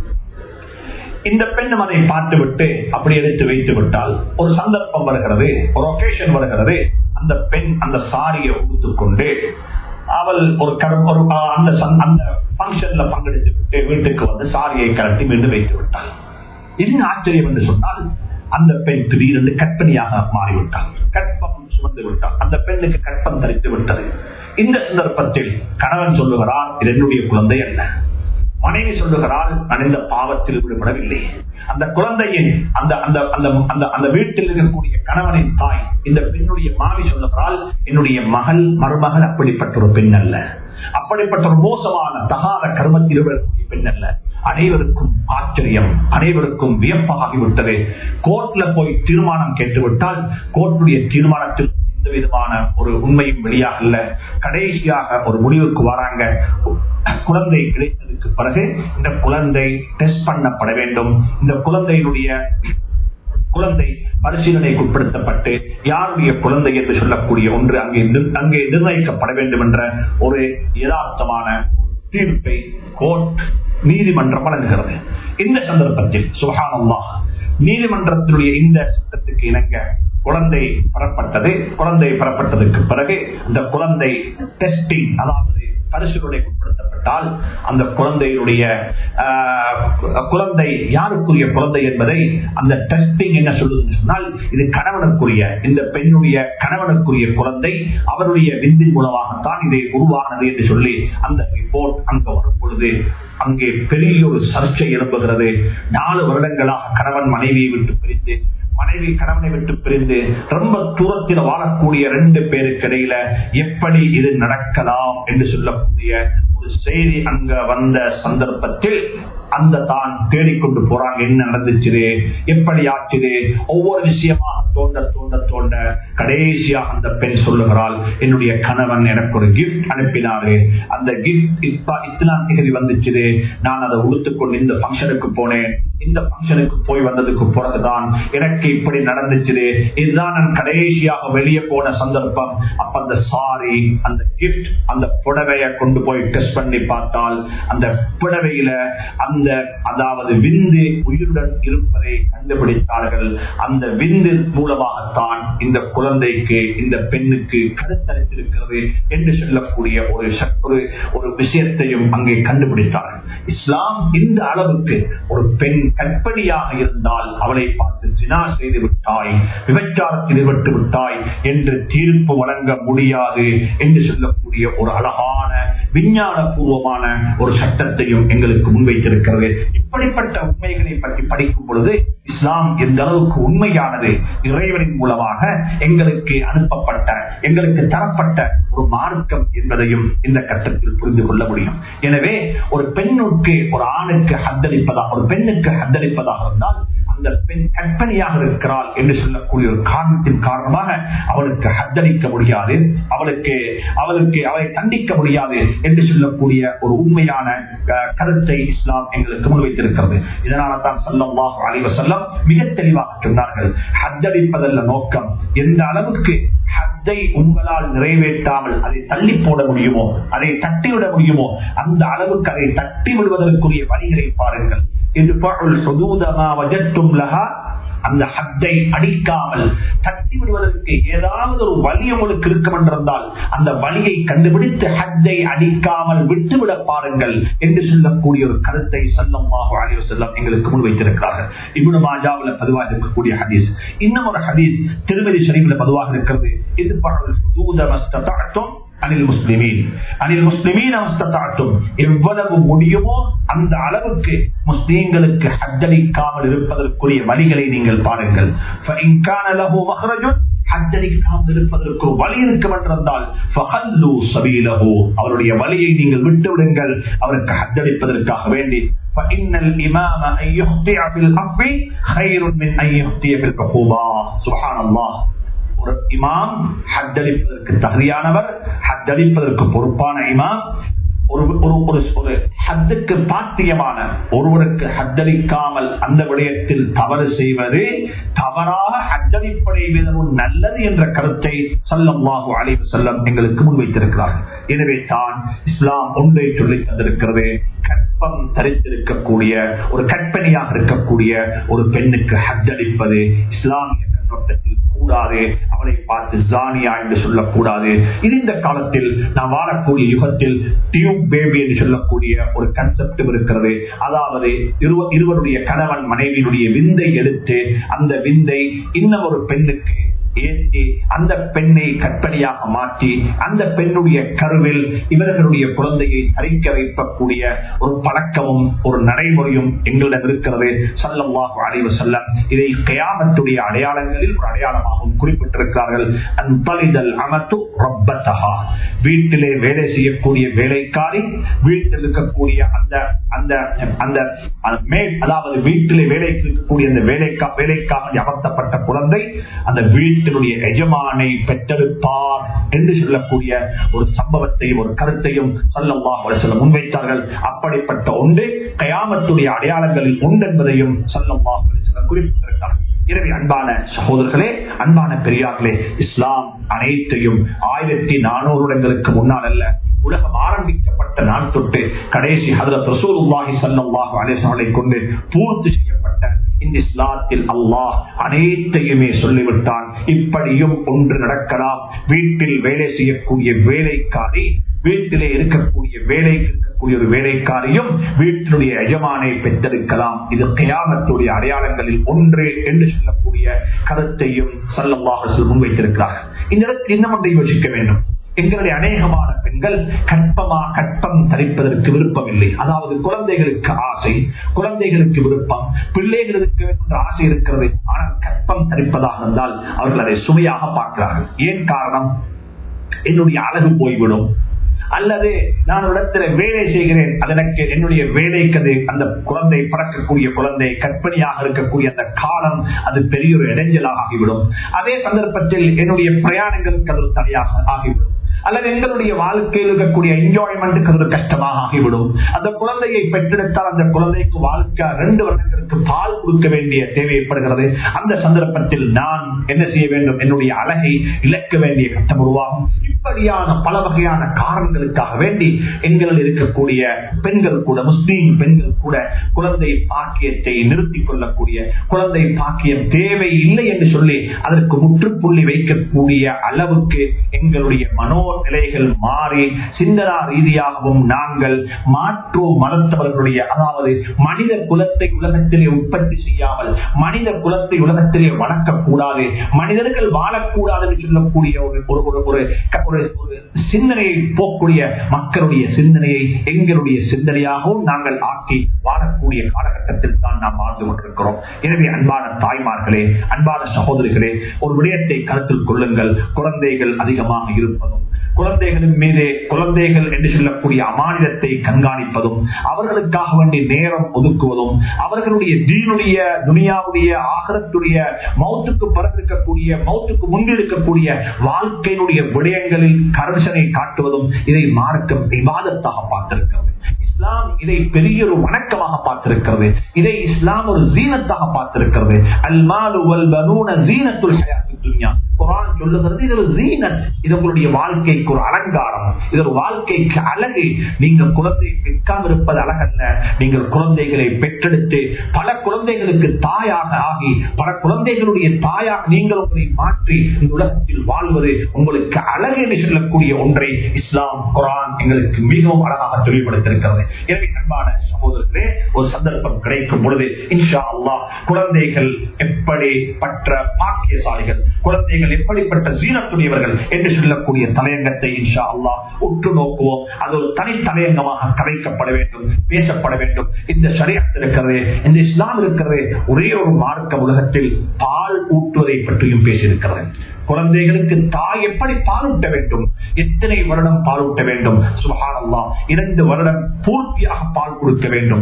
இந்த பெண்ணும் அதை பார்த்துவிட்டு அப்படி எடுத்து வைத்து விட்டால் ஒரு சந்தர்ப்பம் வருகிறது ஒரு ஒகேஷன் வருகிறது அந்த பெண் அந்த சாரியை உடுத்துக் கொண்டு அவள் ஒரு கரு- ஒரு ஆ, அந்த சந்- அந்த பங்கன்ல பங்கெடுத்து விட்டு வீட்டுக்கு வந்து சாரியை கலட்டி மீண்டும் வைத்து விட்டாள் இது ஆச்சரியம் என்று சொன்னால் அந்த பெண் திடீரென்று கற்பனையாக மாறிவிட்டாள் கற்பம் சுமந்து விட்டாள் அந்த பெண்ணுக்கு கற்பம் தரித்து விட்டது இந்த சந்தர்ப்பத்தில் கணவன் சொல்லுகிறார் இது என்னுடைய குழந்தை அல்ல மனைவி சொல்லுகிறாள் நான் இந்த பாவத்தில் விடுபடவில்லை அந்த குழந்தையின் அந்த அந்த அந்த அந்த அந்த வீட்டில் இருக்கக்கூடிய கணவனின் தாய் இந்த பெண்ணுடைய மாமி சொல்லுகிறாள் என்னுடைய மகள் மருமகள் அப்படிப்பட்ட ஒரு பெண் அல்ல அப்படிப்பட்ட ஒரு மோசமான தகாத கர்மத்தில் ஈடுபடக்கூடிய பெண் அல்ல அனைவருக்கும் ஆச்சரியம் அனைவருக்கும் வியப்பாகிவிட்டது கோர்ட்ல போய் தீர்மானம் கேட்டுவிட்டால் கோர்ட்டுடைய தீர்மானத்தில் எந்த விதமான ஒரு உண்மையும் வெளியாகல கடைசியாக ஒரு முடிவுக்கு வராங்க குழந்தை கிடைத்ததுக்கு பிறகு இந்த குழந்தை டெஸ்ட் பண்ணப்பட வேண்டும் இந்த குழந்தையினுடைய குழந்தை பரிசீலனைக்கு உட்படுத்தப்பட்டு யாருடைய குழந்தை என்று சொல்லக்கூடிய ஒன்று அங்கே நிர்- அங்கே நிர்ணயிக்கப்பட வேண்டும் என்ற ஒரு யதார்த்தமான தீர்ப்பை கோர்ட் நீதிமன்றம் வழங்குகிறது இந்த சந்தர்ப்பத்தில் சுகானம்மா நீதிமன்றத்தினுடைய இந்த சட்டத்துக்கு இணங்க குழந்தை பெறப்பட்டது குழந்தை பெறப்பட்டதுக்கு பிறகு அந்த குழந்தை டெஸ்டிங் அதாவது பரிசீலனைக்கு உட்படுத்தப்பட்டது ஏற்பட்டால் அந்த குழந்தையினுடைய ஆஹ், குழந்தை யாருக்குரிய குழந்தை என்பதை அந்த டெஸ்டிங் என்ன சொல்லுதுன்னு சொன்னால் இது கணவனுக்குரிய இந்த பெண்ணுடைய கணவனுக்குரிய குழந்தை அவருடைய விந்தின் மூலமாகத்தான் இதை உருவானது என்று சொல்லி அந்த ரிப்போர்ட் அங்க வரும் பொழுது அங்கே பெரிய ஒரு சர்ச்சை எழுப்புகிறது நாலு வருடங்களாக கணவன் மனைவியை விட்டு பிரிந்து மனைவி கணவனை விட்டு பிரிந்து ரொம்ப தூரத்தில் வாழக்கூடிய ரெண்டு பேருக்கு இடையில எப்படி இது நடக்கலாம் என்று சொல்லக்கூடிய ஒரு செய்தி அங்க வந்த சந்தர்ப்பத்தில் அந்த தான் தேடிக்கொண்டு போறாங்க என்ன நடந்துச்சு எப்படி ஆச்சுது ஒவ்வொரு விஷயமா தோண்ட தோண்ட தோண்ட கடைசியாக அந்த பெண் சொல்லுகிறாள் என்னுடைய கணவன் எனக்கு ஒரு கிஃப்ட் அனுப்பினாரு அந்த கிஃப்ட் இப்ப இத்தனாம் தேதி வந்துச்சு நான் அதை உடுத்துக்கொண்டு இந்த ஃபங்க்ஷனுக்கு போனேன் இந்த ஃபங்க்ஷனுக்கு போய் வந்ததுக்கு பிறகுதான் எனக்கு இப்படி நடந்துச்சு இதுதான் நான் கடைசியாக வெளியே போன சந்தர்ப்பம் அப்ப அந்த சாரி அந்த கிஃப்ட் அந்த புடவையை கொண்டு போய் டெஸ்ட் பண்ணி பார்த்தால் அந்த புடவையில அந்த அதாவது விந்து உயிருடன் இருப்பதை கண்டுபிடித்தார்கள் அந்த விந்து மூலமாகத்தான் இந்த குழந்தைக்கு இந்த பெண்ணுக்கு கருத்தரித்திருக்கிறது என்று சொல்லக்கூடிய ஒரு சக்- ஒரு ஒரு விஷயத்தையும் அங்கே கண்டுபிடித்தார்கள் இஸ்லாம் இந்த அளவுக்கு ஒரு பெண் கற்பனையாக இருந்தால் அவளை பார்த்து சினா செய்து விட்டாய் விபச்சாரத்தில் ஈடுபட்டு விட்டாய் என்று தீர்ப்பு வழங்க முடியாது என்று சொல்லக்கூடிய ஒரு அழகான விஞ்ஞான பூர்வமான ஒரு சட்டத்தையும் எங்களுக்கு முன்வைத்திருக்கிறது இப்படிப்பட்ட உண்மைகளை பற்றி படிக்கும் பொழுது இஸ்லாம் எந்த அளவுக்கு உண்மையானது இறைவனின் மூலமாக எங்களுக்கு அனுப்பப்பட்ட எங்களுக்கு தரப்பட்ட ஒரு மார்க்கம் என்பதையும் இந்த கட்டத்தில் புரிந்து கொள்ள முடியும் எனவே ஒரு பெண்ணுக்கு ஒரு ஆணுக்கு ஹத்தளிப்பதாக ஒரு பெண்ணுக்கு ஹத்தளிப்பதாக இருந்தால் அந்த பெண் கற்பனையாக இருக்கிறாள் என்று சொல்லக்கூடிய ஒரு காரணத்தின் காரணமாக அவளுக்கு ஹத்தளிக்க முடியாது அவளுக்கு அவளுக்கு அவளை தண்டிக்க முடியாது என்று சொல்லக்கூடிய ஒரு உண்மையான அஹ், கருத்தை இஸ்லாம் எங்களுக்கு முன்வைத்திருக்கிறது இதனால தான் சல்லல்லாஹு அலைஹி வஸல்லம் மிக தெளிவாக சொன்னார்கள் ஹத்தளிப்பதல்ல நோக்கம் எந்த அளவுக்கு ஹத்தை உங்களால் நிறைவேற்றாமல் அதை தள்ளி போட முடியுமோ அதை தட்டிவிட முடியுமோ அந்த அளவுக்கு அதை தட்டி விடுவதற்குரிய வழிகளை பாருங்கள் இதுபுல் சுதூதமா வஜத்தும் லஹா அந்த ஹத்தை அடிக்காமல் தட்டி விடுவதற்கு ஏதாவது ஒரு வழி உங்களுக்கு இருக்கும் என்றிருந்தால் அந்த வழியை கண்டுபிடித்து ஹத்தை அடிக்காமல் விட்டுவிட பாருங்கள் என்று சொல்லக்கூடிய ஒரு கருத்தை சல்லமாக அழிவு செல்லம் எங்களுக்கு முன்வைத்திருக்கிறார்கள் இப்னு மாஜாவில் பதிவாக இருக்கக்கூடிய ஹதீஸ் இன்னும் ஒரு ஹதீஸ் திருமதி ஷரீஃபில் பதிவாக இருக்கிறது இது பரவல் அனில் முஸ்லிமீன் அனில் முஸ்லிமீன் அவஸ்தாட்டும் எவ்வளவு முடியுமோ அந்த அளவுக்கு முஸ்லீம்களுக்கு ஹஜ்ஜளிக்காமல் இருப்பதற்குரிய வழிகளை நீங்கள் பாருங்கள் فَإِنْ كَانَ لَهُ مَخْرَجٌ ஹஜ்ஜளிக்காமல் இருப்பதற்கு ஒரு வழி இருக்கும் என்றிருந்தால் فَخَلُّوا سَبِيلَهُ அவருடைய வழியை நீங்கள் விட்டுவிடுங்கள் அவருக்கு ஹஜ்ஜளிப்பதற்காக வேண்டி فَإِنَّ الْإِمَامَ أَنْ يُخْطِئَ بِالْعَفْوِ خَيْرٌ مِنْ أَنْ يُخْطِئَ بِالْعُقُوبَةِ سبحان الله ஒரு இமாம் ஹத்தளிப்பதற்கு தகுதியானவர் ஹத்தளிப்பதற்கு பொறுப்பான இமாம் ஒரு ஒரு ஒரு ஒரு ஹத்துக்கு பாத்தியமான ஒருவருக்கு ஹத்தளிக்காமல் அந்த விடயத்தில் தவறு செய்வது தவறாக ஹத்தளிப்படை விதமும் நல்லது என்ற கருத்தை சல்லல்லாஹு அலைஹி செல்லம் எங்களுக்கு முன்வைத்திருக்கிறார்கள் எனவே தான் இஸ்லாம் ஒன்றை சொல்லி தந்திருக்கிறது கற்பம் தரித்திருக்கக்கூடிய ஒரு கற்பனையாக இருக்கக்கூடிய ஒரு பெண்ணுக்கு ஹத்தளிப்பது இஸ்லாமிய கண்ணோட்டத்தில் கூடாது அவளை பார்த்து ஜானியா என்று சொல்லக்கூடாது இது இந்த காலத்தில் நாம் வாழக்கூடிய யுகத்தில் டியூப் பேபி என்று சொல்லக்கூடிய ஒரு கன்செப்ட் இருக்கிறது அதாவது இருவ- இருவருடைய கணவன் மனைவியினுடைய விந்தை எடுத்து அந்த விந்தை இன்னும் ஒரு பெண்ணுக்கு ஏற்றி அந்த பெண்ணை கற்பனையாக மாற்றி அந்த பெண்ணுடைய கருவில் இவர்களுடைய குழந்தையை தரிக்க வைக்கக்கூடிய ஒரு பழக்கமும் ஒரு நடைமுறையும் எங்களிடம் இருக்கிறது சல்லல்லாஹு அலைஹி வஸல்லம் இதை கயாமத்துடைய அடையாளங்களில் ஒரு அடையாளமாகவும் குறிப்பிட்டிருக்கிறார்கள் அன்பலிதல் அமத்து ரப்பத்தஹா வீட்டிலே வேலை செய்யக்கூடிய வேலைக்காரி வீட்டில் இருக்கக்கூடிய அந்த அந்த அந்த அந்த மேல் அதாவது வீட்டிலே வேலைக்கு இருக்கக்கூடிய அந்த வேலைக்கா வேலைக்காக அமர்த்தப்பட்ட குழந்தை அந்த வீட்டினுடைய எஜமானை பெற்றெடுப்பார் என்று சொல்லக்கூடிய ஒரு சம்பவத்தையும் ஒரு கருத்தையும் சல்லல்லாஹு சொல்ல முன்வைத்தார்கள் அப்படிப்பட்ட ஒன்று கயாமத்துடைய அடையாளங்களில் உண்டு என்பதையும் சல்லல்லாஹு அலைஹி வஸல்லம் குறிப்பிட்டிருக்கிறார்கள் எனவே அன்பான சகோதரர்களே அன்பான பெரியார்களே இஸ்லாம் அனைத்தையும் ஆயிரத்தி நானூறு வருடங்களுக்கு முன்னால் அல்ல உலகம் ஆரம்பிக்கப்பட்ட நாள் தொட்டு கடைசி ஹதரத் ரசூலுல்லாஹி ஸல்லல்லாஹு அலைஹி வஸல்லம் கொண்டு பூர்த்தி செய்யப்பட்ட இந்த இஸ்லாத்தில் அல்லாஹ் அனைத்தையுமே சொல்லிவிட்டான் இப்படியும் ஒன்று நடக்கலாம் வீட்டில் வேலை செய்யக்கூடிய வேலைக்காரி வீட்டிலே இருக்கக்கூடிய வேலைக்கு இருக்கக்கூடிய ஒரு வேலைக்காரியும் வீட்டினுடைய எஜமானை பெற்றெடுக்கலாம் இது கயாமத்துடைய அடையாளங்களில் ஒன்று என்று சொல்லக்கூடிய கருத்தையும் சல்லமாக முன்வைத்திருக்கிறார்கள் இந்த இடத்தில் இன்னும் ஒன்றை யோசிக்க வேண்டும் எங்களுடைய அநேகமான பெண்கள் கற்பமா கற்பம் தரிப்பதற்கு விருப்பம் இல்லை அதாவது குழந்தைகளுக்கு ஆசை குழந்தைகளுக்கு விருப்பம் பிள்ளைகளுக்கு என்ற ஆசை இருக்கிறது ஆனால் கற்பம் தரிப்பதாக இருந்தால் அவர்கள் அதை சுமையாக பார்க்கிறார்கள் ஏன் காரணம் என்னுடைய அழகு போய்விடும் அல்லது நான் ஒரு இடத்துல வேலை செய்கிறேன் அது எனக்கு என்னுடைய வேலைக்கு அது அந்த குழந்தை பறக்கக்கூடிய குழந்தை கற்பனையாக இருக்கக்கூடிய அந்த காலம் அது பெரிய ஒரு இடைஞ்சலாக ஆகிவிடும் அதே சந்தர்ப்பத்தில் என்னுடைய பிரயாணங்களுக்கு அது ஒரு தடையாக ஆகிவிடும் அல்லது எங்களுடைய வாழ்க்கையில் இருக்கக்கூடிய என்ஜாய்மெண்ட்டுக்கு அது ஒரு கஷ்டமாக ஆகிவிடும் அந்த குழந்தையை பெற்றெடுத்தால் அந்த குழந்தைக்கு வாழ்க்கை ரெண்டு வருடங்களுக்கு பால் கொடுக்க வேண்டிய தேவை ஏற்படுகிறது அந்த சந்தர்ப்பத்தில் நான் என்ன செய்ய வேண்டும் என்னுடைய அழகை இழக்க வேண்டிய கட்டம் உருவாகும் இப்படியான பல வகையான காரணங்களுக்காக வேண்டி எங்களில் இருக்கக்கூடிய பெண்கள் கூட முஸ்லீம் பெண்கள் கூட குழந்தை பாக்கியத்தை நிறுத்திக் கொள்ளக்கூடிய குழந்தை பாக்கியம் தேவை இல்லை என்று சொல்லி அதற்கு முற்றுப்புள்ளி வைக்கக்கூடிய அளவுக்கு எங்களுடைய மனோ நிலைகள் மாறி சிந்தனா ரீதியாகவும் நாங்கள் மாற்று மதத்தவர்களுடைய அதாவது மனித குலத்தை உலகத்திலே உற்பத்தி செய்யாமல் மனித குலத்தை உலகத்திலே வளர்க்கக்கூடாது மனிதர்கள் வாழக்கூடாது என்று சொல்லக்கூடிய ஒரு ஒரு ஒரு ஒரு ஒரு சிந்தனையை போக்கூடிய மக்களுடைய சிந்தனையை எங்களுடைய சிந்தனையாகவும் நாங்கள் ஆக்கி வாழக்கூடிய காலகட்டத்தில் தான் நாம் வாழ்ந்து கொண்டிருக்கிறோம் எனவே அன்பான தாய்மார்களே அன்பான சகோதரிகளே ஒரு விடயத்தை கருத்தில் கொள்ளுங்கள் குழந்தைகள் அதிகமாக இருப்பதும் குழந்தைகளின் மீது குழந்தைகள் என்று சொல்லக்கூடிய அமானிதத்தை கண்காணிப்பதும் அவர்களுக்காக வேண்டி நேரம் ஒதுக்குவதும் அவர்களுடைய தீனுடைய துனியாவுடைய ஆகரத்துடைய மௌத்துக்கு பிறந்திருக்கக்கூடிய மௌத்துக்கு முன்னிருக்கக்கூடிய வாழ்க்கையினுடைய விடயங்களில் கரசனை காட்டுவதும் இதை மார்க்கம் விவாதத்தாக பார்த்திருக்கிறது இஸ்லாம் இதை பெரிய ஒரு வணக்கமாக பார்த்திருக்கிறது இதை இஸ்லாம் ஒரு ஜீனத்தாக பார்த்திருக்கிறது அல்மாலு வல் பனூன ஜீனத்துல் ஹயாத்து துன்யா குரான் சொல்லுகிறது இது ஒரு ஜீனத் இது உங்களுடைய வாழ்க்கைக்கு ஒரு அலங்காரம் இது ஒரு வாழ்க்கைக்கு அழகு நீங்கள் குழந்தை பெற்காம இருப்பது அழகல்ல நீங்கள் குழந்தைகளை பெற்றெடுத்து பல குழந்தைகளுக்கு தாயாக ஆகி பல குழந்தைகளுடைய தாயாக நீங்கள் உங்களை மாற்றி இந்த உலகத்தில் வாழ்வது உங்களுக்கு அழகு என்று சொல்லக்கூடிய ஒன்றை இஸ்லாம் குரான் எங்களுக்கு மிகவும் அழகாக தெளிவுபடுத்திருக்கிறது எனவே அன்பான சகோதரர்களே ஒரு சந்தர்ப்பம் கிடைக்கும் பொழுது இன்ஷா அல்லா குழந்தைகள் எப்படி பற்ற பாக்கியசாலிகள் குழந்தைகள் எப்படிப்பட்ட சீனத்துடையவர்கள் என்று சொல்லக்கூடிய தலையங்கத்தை இன்ஷா அல்லா உற்று நோக்குவோம் அது ஒரு தனி தலையங்கமாக கதைக்கப்பட வேண்டும் பேசப்பட வேண்டும் இந்த சரியாத்து இருக்கிறது இந்த இஸ்லாம் இருக்கிறது ஒரே ஒரு மார்க்க உலகத்தில் பால் ஊட்டுவதை பற்றியும் பேசியிருக்கிறது குழந்தைகளுக்கு தாய் எப்படி பாலூட்ட வேண்டும் எத்தனை வருடம் பாலூட்ட வேண்டும் சுகானல்லா இரண்டு வருடம் பூர்த்தியாக பால் கொடுக்க வேண்டும்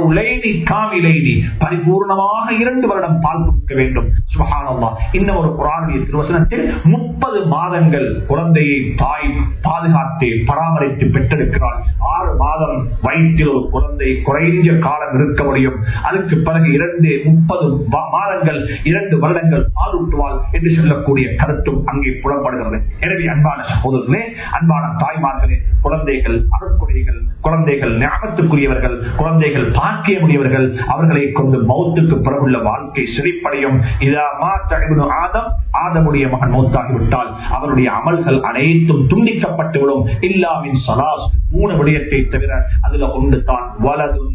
காமிலைனி பரிபூர்ணமாக இரண்டு வருடம் பால் கொடுக்க வேண்டும் சுகானல்லா இன்னும் ஒரு குரானுடைய திருவசனத்தில் முப்பது மாதங்கள் குழந்தையை தாய் பாதுகாத்து பராமரித்து பெற்றெடுக்கிறாள் ஆறு மாதம் வயிற்றில் ஒரு குழந்தை குறைஞ்ச காலம் இருக்க முடியும் அதுக்கு பிறகு இரண்டு முப்பது மாதங்கள் இரண்டு வருடங்கள் பாலூட்டுவாள் என்று சொல்லக்கூடிய கருத்தும் அங்கே புலப்படுகிறது எனவே அன்பான சகோதரர்களே அன்பான தாய்மார்களே குழந்தைகள் அருட்குறைகள் குழந்தைகள் ஞாபகத்துக்குரியவர்கள் குழந்தைகள் பாக்கியமுடையவர்கள் அவர்களை கொண்டு மௌத்துக்கு பிறகுள்ள வாழ்க்கை செழிப்படையும் ஆதம் ஆதமுடைய மகன் மௌத்தாகிவிட்டால் அவருடைய அமல்கள் அனைத்தும் துண்டிக்கப்பட்டுவிடும் இல்லாவின் சலாஸ் மூணு விடயத்தை தவிர அதுல ஒன்று தான் வலதும்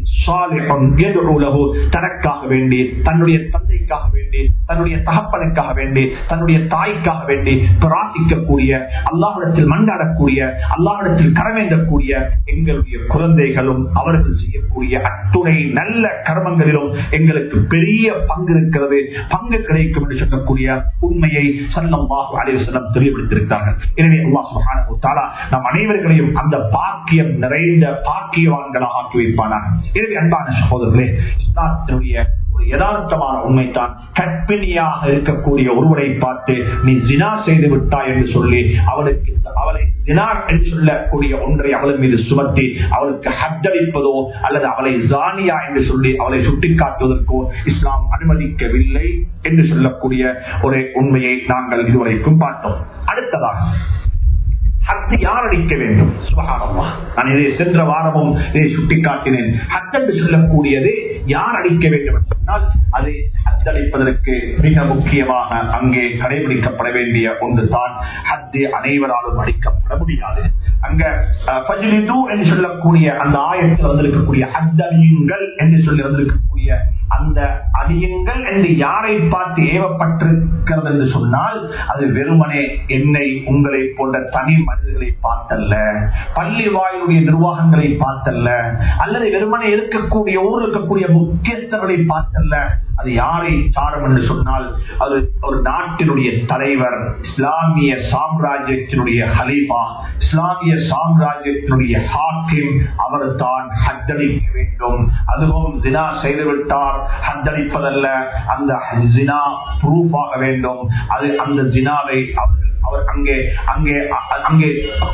தனக்காக வேண்டி தன்னுடைய தந்தைக்காக வேண்டி தன்னுடைய தகப்பனுக்காக வேண்டி தன்னுடைய தாய்க்காக வேண்டி பிரார்த்திக்கக்கூடிய அல்லாஹிடத்தில் மண்டாடக்கூடிய அல்லாஹிடத்தில் கரவேந்தக்கூடிய எங்களுடைய குழந்தைகளும் அவர்கள் செய்யக்கூடிய அத்துணை நல்ல கர்மங்களிலும் எங்களுக்கு பெரிய பங்கு இருக்கிறது பங்கு கிடைக்கும் என்று சொல்லக்கூடிய உண்மையை சல்லம்பாஹு அலிவசனம் தெளிவுபடுத்தியிருக்கிறார்கள் எனவே அல்லாஹ் நம் அனைவர்களையும் அந்த பாக்கியம் நிறைந்த பாக்கியவான்களாக ஆக்கி வைப்பானாக எனவே அன்பான சகோதரர்களே இஸ்லாத்தினுடைய ஒரு யதார்த்தமான உண்மைத்தான் கற்பிணியாக இருக்கக்கூடிய ஒருவரை பார்த்து நீ ஜினா செய்து விட்டாய் என்று சொல்லி அவளுக்கு அவளை ஜினா என்று சொல்லக்கூடிய ஒன்றை அவளின் மீது சுமத்தி அவளுக்கு ஹத்தளிப்பதோ அல்லது அவளை ஜானியா என்று சொல்லி அவளை சுட்டிக்காட்டுவதற்கோ இஸ்லாம் அனுமதிக்கவில்லை என்று சொல்லக்கூடிய ஒரு உண்மையை நாங்கள் இதுவரைக்கும் பார்த்தோம் அடுத்ததாக ஹத்து யார் அடிக்க வேண்டும் சுபகாரமா நான் இதை சென்ற வாரமும் இதை சுட்டிக்காட்டினேன் ஹத் என்று சொல்லக்கூடியது யார் அடிக்க வேண்டும் என்று சொன்னால் அதை ஹத்தளிப்பதற்கு மிக முக்கியமாக அங்கே கடைபிடிக்கப்பட வேண்டிய ஒன்றுதான் ஹத்து அனைவராலும் அடிக்கப்பட முடியாது அங்க அஹ், ஃபஜ்லிது என்று சொல்லக்கூடிய அந்த ஆயத்தில் வந்திருக்கக்கூடிய ஹத்தலியுங்கள் என்று சொல்லி வந்திருக்கக்கூடிய அந்த அடியுங்கள் என்று யாரை பார்த்து ஏவப்பட்டிருக்கிறது என்று சொன்னால் அது வெறுமனே என்னை உங்களை போன்ற தனி மனிதர்களை பார்த்தல்ல பள்ளி வாயிலுடைய நிர்வாகங்களை பார்த்தல்ல அல்லது வெறுமனே இருக்கக்கூடிய ஊரில் இருக்கக்கூடிய முக்கியஸ்தர்களை பார்த்தல்ல அது யாரை சாரும் என்று சொன்னால் அது ஒரு நாட்டினுடைய தலைவர் இஸ்லாமிய சாம்ராஜ்யத்தினுடைய ஹலீஃபா இஸ்லாமிய சாம்ராஜ்யத்தினுடைய ஹாக்கிம் அவர் தான் ஹத்தளிக்க வேண்டும் அதுவும் ஜினா செய்துவிட்டார் ஹத்தளிப்பதல்ல அந்த ஜினா ப்ரூஃப் ஆக வேண்டும் அது அந்த ஜினாவை அவர் அவர் அங்கே அங்கே அ- அங்கே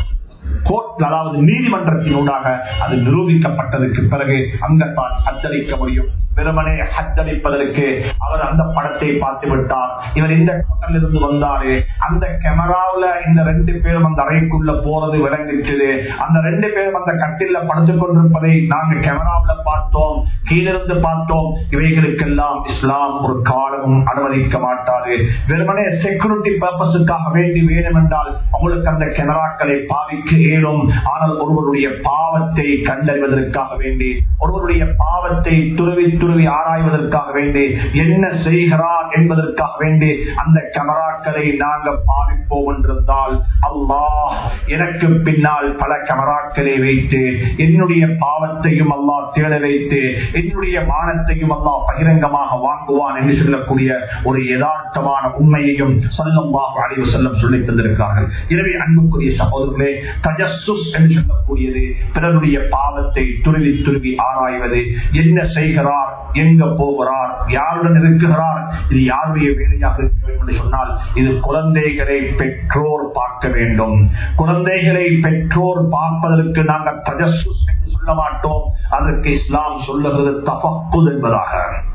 கோர்ட் அதாவது நீதிமன்றத்தினூடாக அது நிரூபிக்கப்பட்டதற்கு பிறகு அங்கத்தான் ஹத்தளிக்க முடியும் வெறுமனே ஹத்தளிப்பதற்கு அவர் அந்த படத்தை பார்த்து விட்டார் இவர் இந்த ஹோட்டலில் இருந்து வந்தாரு அந்த கேமராவுல இந்த ரெண்டு பேரும் அந்த அறைக்குள்ள போறது விளங்கிச்சது அந்த ரெண்டு பேரும் அந்த கட்டில படுத்துக் கொண்டிருப்பதை நாங்க கேமராவுல பார்த்தோம் கீழிருந்து பார்த்தோம் இவைகளுக்கெல்லாம் இஸ்லாம் ஒரு காலமும் அனுமதிக்க மாட்டாது வெறுமனே செக்யூரிட்டி பர்பஸுக்காக வேண்டி வேணும் என்றால் உங்களுக்கு அந்த கேமராக்களை பாவிக்க இயலும் ஆனால் ஒருவருடைய பாவத்தை கண்டறிவதற்காக வேண்டி ஒருவருடைய பாவத்தை துருவி துருவி ஆராய்வதற்காக வேண்டி என்ன செய்கிறார் என்பதற்காக வேண்டி அந்த கேமராக்களை நாங்க பாவிப்போம் என்றிருந்தால் அல்லாஹ் எனக்கு பின்னால் பல கேமராக்களை வைத்து என்னுடைய பாவத்தையும் அல்லாஹ் தேட வைத்து என்னுடைய மானத்தையும் அல்லாஹ் பகிரங்கமாக வாங்குவான் என்று சொல்லக்கூடிய ஒரு யதார்த்தமான உண்மையையும் சல்லம்பாக அடைவு செல்லம் சொல்லி தந்திருக்கிறார்கள் எனவே அன்புக்குரிய சகோதரர்களே தஜஸ்ஸுஸ் என்று சொல்லக்கூடியது பிறருடைய பாவத்தை துருவி துருவி ஆராய்வது என்ன செய்கிறார் எங்க போகிறார் யாருடன் இருக்கிறார் இது யாருடைய வேலையாக இருக்க வேண்டும் என்று சொன்னால் இது குழந்தைகளை பெற்றோர் பார்க்க வேண்டும் குழந்தைகளை பெற்றோர் பார்ப்பதற்கு நாங்கள் தஜஸ்ஸுஸ் என்று சொல்ல மாட்டோம் அதற்கு இஸ்லாம் சொல்லுகிறது தபக்குத் என்பதாக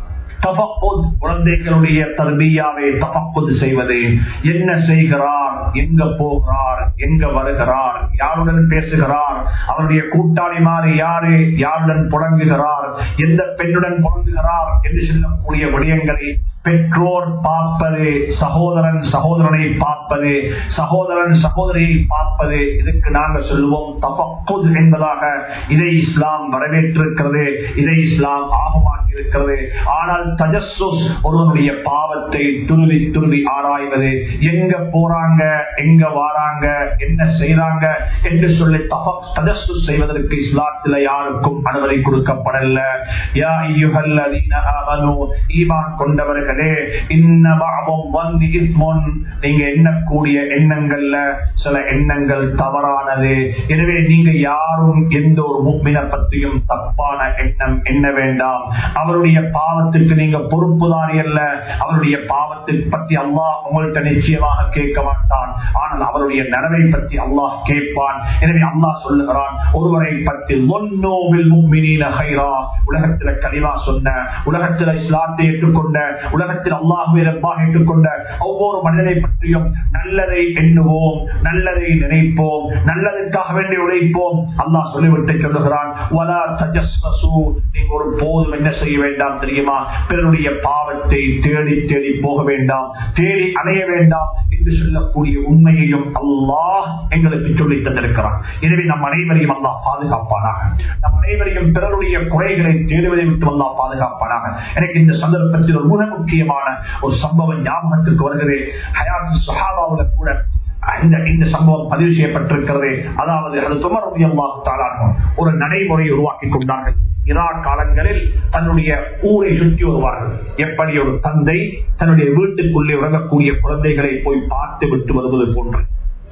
தபக்குத் குழந்தைகளுடைய தர்பியாவை தபக்குத் செய்வது என்ன செய்கிறார் எங்க போகிறார் எங்க வருகிறார் யாருடன் பேசுகிறார் அவருடைய கூட்டாளி மாறி யாரு யாருடன் புழங்குகிறார் எந்த பெண்ணுடன் புழங்குகிறார் என்று சொல்லக்கூடிய விடயங்களை பெற்றோர் பார்ப்பது சகோதரன் சகோதரனை பார்ப்பது சகோதரன் சகோதரியை பார்ப்பது இதுக்கு நாங்கள் சொல்லுவோம் தபக்குத் என்பதாக இதை இஸ்லாம் வரவேற்றிருக்கிறது இதை இஸ்லாம் ஆகமாக்கி இருக்கிறது ஆனால் தஜஸ்ஸுஸ் ஒருவனுடைய பாவத்தை துருவி துருவி ஆராய்வது எங்க போறாங்க எங்க வாராங்க என்ன செய்யறாங்க என்று சொல்லி தஜஸ்ஸு செய்வதற்கு இஸ்லாத்துல யாருக்கும் அனுமதி கொடுக்கப்படல யா ஐயுஹல்லதீன ஆமனூ ஈமான் கொண்டவர்களே இன்ன பஅதல் ظن إثم நீங்க எண்ணக்கூடிய எண்ணங்கள்ல சில எண்ணங்கள் தவறானது எனவே நீங்க யாரும் எந்த ஒரு முக்மினை பற்றியும் தப்பான எண்ணம் எண்ண வேண்டாம் அவருடைய பாவத்துக்கு நீங்க பொறுப்புதாரி அல்ல அவருடைய பாவத்தை பற்றி அல்லாஹ் உங்கள்கிட்ட நிச்சயமாக கேட்க மாட்டான் ஆனால் அவருடைய நனவை பற்றி அல்லாஹ் கேட்பான் எனவே அல்லாஹ் சொல்லுகிறான் ஒருவரை பற்றி ஒன்னோவில் முக்மினீன ஹைரா உலகத்துல கலிமா சொன்ன உலகத்துல இஸ்லாத்தை ஏற்றுக்கொண்ட உலகத்தில் அல்லாஹுவை ரப்பாக ஏற்றுக்கொண்ட ஒவ்வொரு மனிதனை பற்றியும் நல்லதை எண்ணுவோம் நல்லதை நினைப்போம் நல்லதற்காக வேண்டி உழைப்போம் அல்லாஹ் சொல்லிவிட்டு சொல்லுகிறான் "வலா தஜஸ்ஸஸு." நீங்க ஒரு போதும் என்ன செய்ய வேண்டாம் தெரியுமா பிறருடைய பாவத்தை தேடி தேடி போக வேண்டாம் தேடி அலைய வேண்டாம் என்று சொல்லக்கூடிய உண்மையையும் அல்லாஹ் எங்களுக்கு சொல்லி தந்திருக்கிறான் எனவே நம் அனைவரையும் அல்லாஹ் பாதுகாப்பானாக நம் அனைவரையும் பிறருடைய குறைகளை தேடுவதை விட்டு அல்லாஹ் பாதுகாப்பானாக எனக்கு இந்த சந்தர்ப்பத்தில் ஒரு மிக முக்கியமான ஒரு சம்பவம் ஞாபகத்திற்கு வருகிறது ஹயாத் சஹாபாவுல கூட இந்த இந்த சம்பவம் பதிவு செய்யப்பட்டிருக்கிறது அதாவது அது துமரவியல்லாக ஒரு நடைமுறையை உருவாக்கி கொண்டார்கள் இரா காலங்களில் தன்னுடைய ஊரை சுற்றி வருவார்கள் எப்படி ஒரு தந்தை தன்னுடைய வீட்டுக்குள்ளே உறங்கக்கூடிய குழந்தைகளை போய் பார்த்து விட்டு வருவது போன்று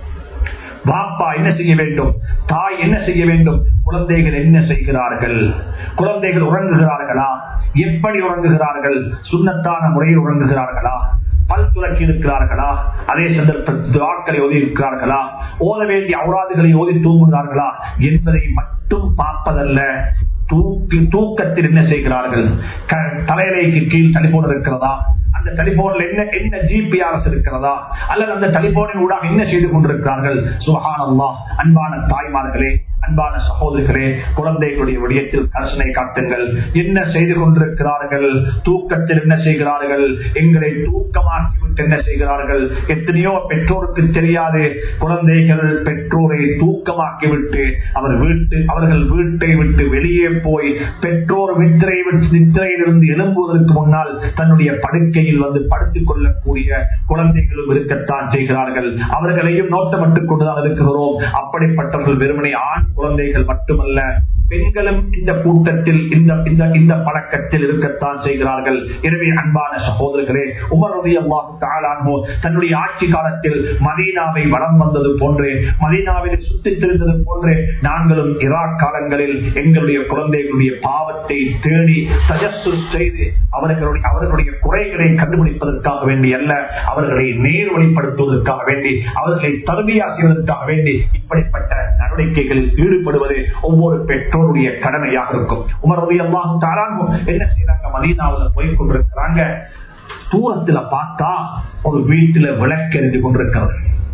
பாப்பா என்ன செய்ய வேண்டும் தாய் என்ன செய்ய வேண்டும் குழந்தைகள் என்ன செய்கிறார்கள் குழந்தைகள் உறங்குகிறார்களா எப்படி உறங்குகிறார்கள் சுண்ணத்தான முறையில் உறங்குகிறார்களா பல் துலக்கி இருக்கிறார்களா அதே சந்தர்ப்பத்தில் துவாக்களை ஓதி இருக்கிறார்களா ஓத வேண்டிய அவுராதுகளை ஓதி தூங்குகிறார்களா என்பதை மட்டும் பார்ப்பதல்ல தூக்கி தூக்கத்தில் என்ன செய்கிறார்கள் க- தலையலைக்கு கீழ் டெலிபோன் இருக்கிறதா அந்த டெலிபோன்ல என்ன என்ன ஜிபிஆர்எஸ் இருக்கிறதா அல்லது அந்த டெலிபோனின் ஊடாக என்ன செய்து கொண்டிருக்கிறார்கள் சுஹான் அல்லாஹ் அன்பான தாய்மார்களே அன்பான சகோதரர்களே குழந்தைகளுடைய விடயத்தில் கர்சனை காட்டுங்கள் என்ன செய்து கொண்டிருக்கிறார்கள் தூக்கத்தில் என்ன செய்கிறார்கள் எங்களை தூக்கமாக்கிவிட்டு என்ன செய்கிறார்கள் எத்தனையோ பெற்றோருக்கு தெரியாது குழந்தைகள் பெற்றோரை தூக்கமாக்கிவிட்டு அவர் வீட்டு அவர்கள் வீட்டை விட்டு வெளியே போய் பெற்றோர் வித்திரை விட்டு நித்திரையிலிருந்து எழும்புவதற்கு முன்னால் தன்னுடைய படுக்கையில் வந்து படுத்துக் கொள்ளக்கூடிய குழந்தைகளும் இருக்கத்தான் செய்கிறார்கள் அவர்களையும் நோட்டமிட்டுக் கொண்டுதான் இருக்கிறோம் அப்படிப்பட்டவர்கள் வெறுமனை ஆண் குழந்தைகள் மட்டுமல்ல பெண்களும் இந்த கூட்டத்தில் இந்த இந்த இந்த பழக்கத்தில் இருக்கத்தான் செய்கிறார்கள் எனவே அன்பான சகோதரர்களே உமரதி அல்லாஹு தன்னுடைய ஆட்சி காலத்தில் மதீனாவை வளம் வந்தது போன்றே மதீனாவில் சுற்றித் திரிந்தது போன்றே நாங்களும் ஈராக் காலங்களில் எங்களுடைய குழந்தைகளுடைய பாவத்தை தேடி சஜஸ்து செய்து அவர்களுடைய அவர்களுடைய குறைகளை கண்டுபிடிப்பதற்காக வேண்டி அல்ல அவர்களை நேர்வழிப்படுத்துவதற்காக வேண்டி அவர்களை தருமையா செய்வதற்காக வேண்டி இப்படிப்பட்ட நடவடிக்கைகளில் ஈடுபடுவது ஒவ்வொரு பெற்றோருடைய கடமையாக இருக்கும் உமரது எல்லாம் தாராங்கும் என்ன செய்யறாங்க மதீனாவில் போய் கொண்டிருக்கிறாங்க தூரத்துல பார்த்தா ஒரு வீட்டுல விளக்கெறிந்து கொண்டிருக்கிறது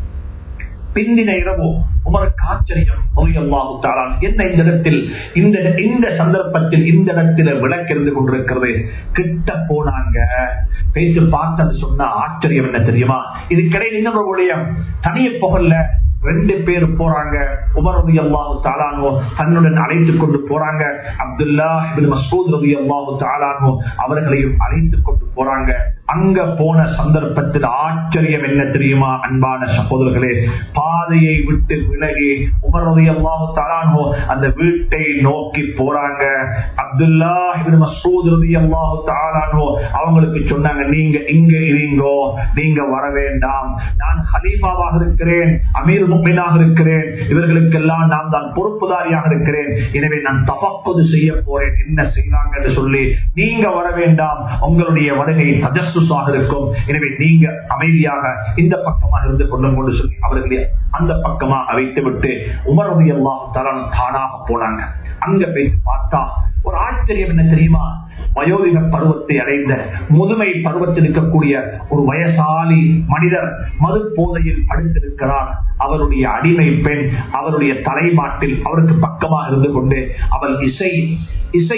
பிந்தின இரவு உமருக்கு ஆச்சரியம் தாரான் என்ன இந்த இடத்தில் இந்த இந்த சந்தர்ப்பத்தில் இந்த இடத்துல விளக்கெறிந்து கொண்டிருக்கிறது கிட்ட போனாங்க பேச்சு பார்த்தது சொன்னா ஆச்சரியம் என்ன தெரியுமா இதுக்கிடையில் இன்னொரு விடயம் தனிய புகழ்ல ரெண்டு பேர் போறாங்க உமர் ரவி அல்லாஹு தாலானோ தன்னுடன் அழைத்துக் கொண்டு போறாங்க அப்துல்லா மசூத் ரவி அல்லாஹு தாலானோ அவர்களையும் அழைத்துக் கொண்டு போறாங்க அங்க போன சந்தர்ப்பத்தில் ஆச்சரியம் என்ன தெரியுமா அன்பான சகோதரர்களே பாதையை விட்டு விலகி உமர் ரவி அல்லாஹு தாலானோ அந்த வீட்டை நோக்கி போறாங்க அப்துல்லா மசூத் ரவி அல்லாஹு தாலானோ அவங்களுக்கு சொன்னாங்க நீங்க இங்க இருங்கோ நீங்க வர வேண்டாம் நான் ஹலீஃபாவாக இருக்கிறேன் அமீர் முக்மீனாக இருக்கிறேன் இவர்களுக்கெல்லாம் நான் தான் பொறுப்புதாரியாக இருக்கிறேன் எனவே நான் தபப்பது செய்ய போறேன் என்ன செய்யறாங்க என்று சொல்லி நீங்க வர வேண்டாம் உங்களுடைய வருகை தஜஸ்துசாக இருக்கும் எனவே நீங்க அமைதியாக இந்த பக்கமாக இருந்து கொள்ளும் கொண்டு சொல்லி அவர்களை அந்த பக்கமாக வைத்து விட்டு உமரது எல்லாம் தரன் தானாக போனாங்க அங்க போய் பார்த்தா ஒரு ஆச்சரியம் என்ன தெரியுமா வயோதிக பருவத்தை அடைந்த முதுமை பருவத்தில் இருக்கக்கூடிய ஒரு வயசாலி மனிதர் மது போதையில் படுத்திருக்கிறார் அவருடைய அடிமை பெண் அவருடைய தலைமாட்டில் அவருக்கு பக்கமாக இருந்து கொண்டு அவள் இசை இசை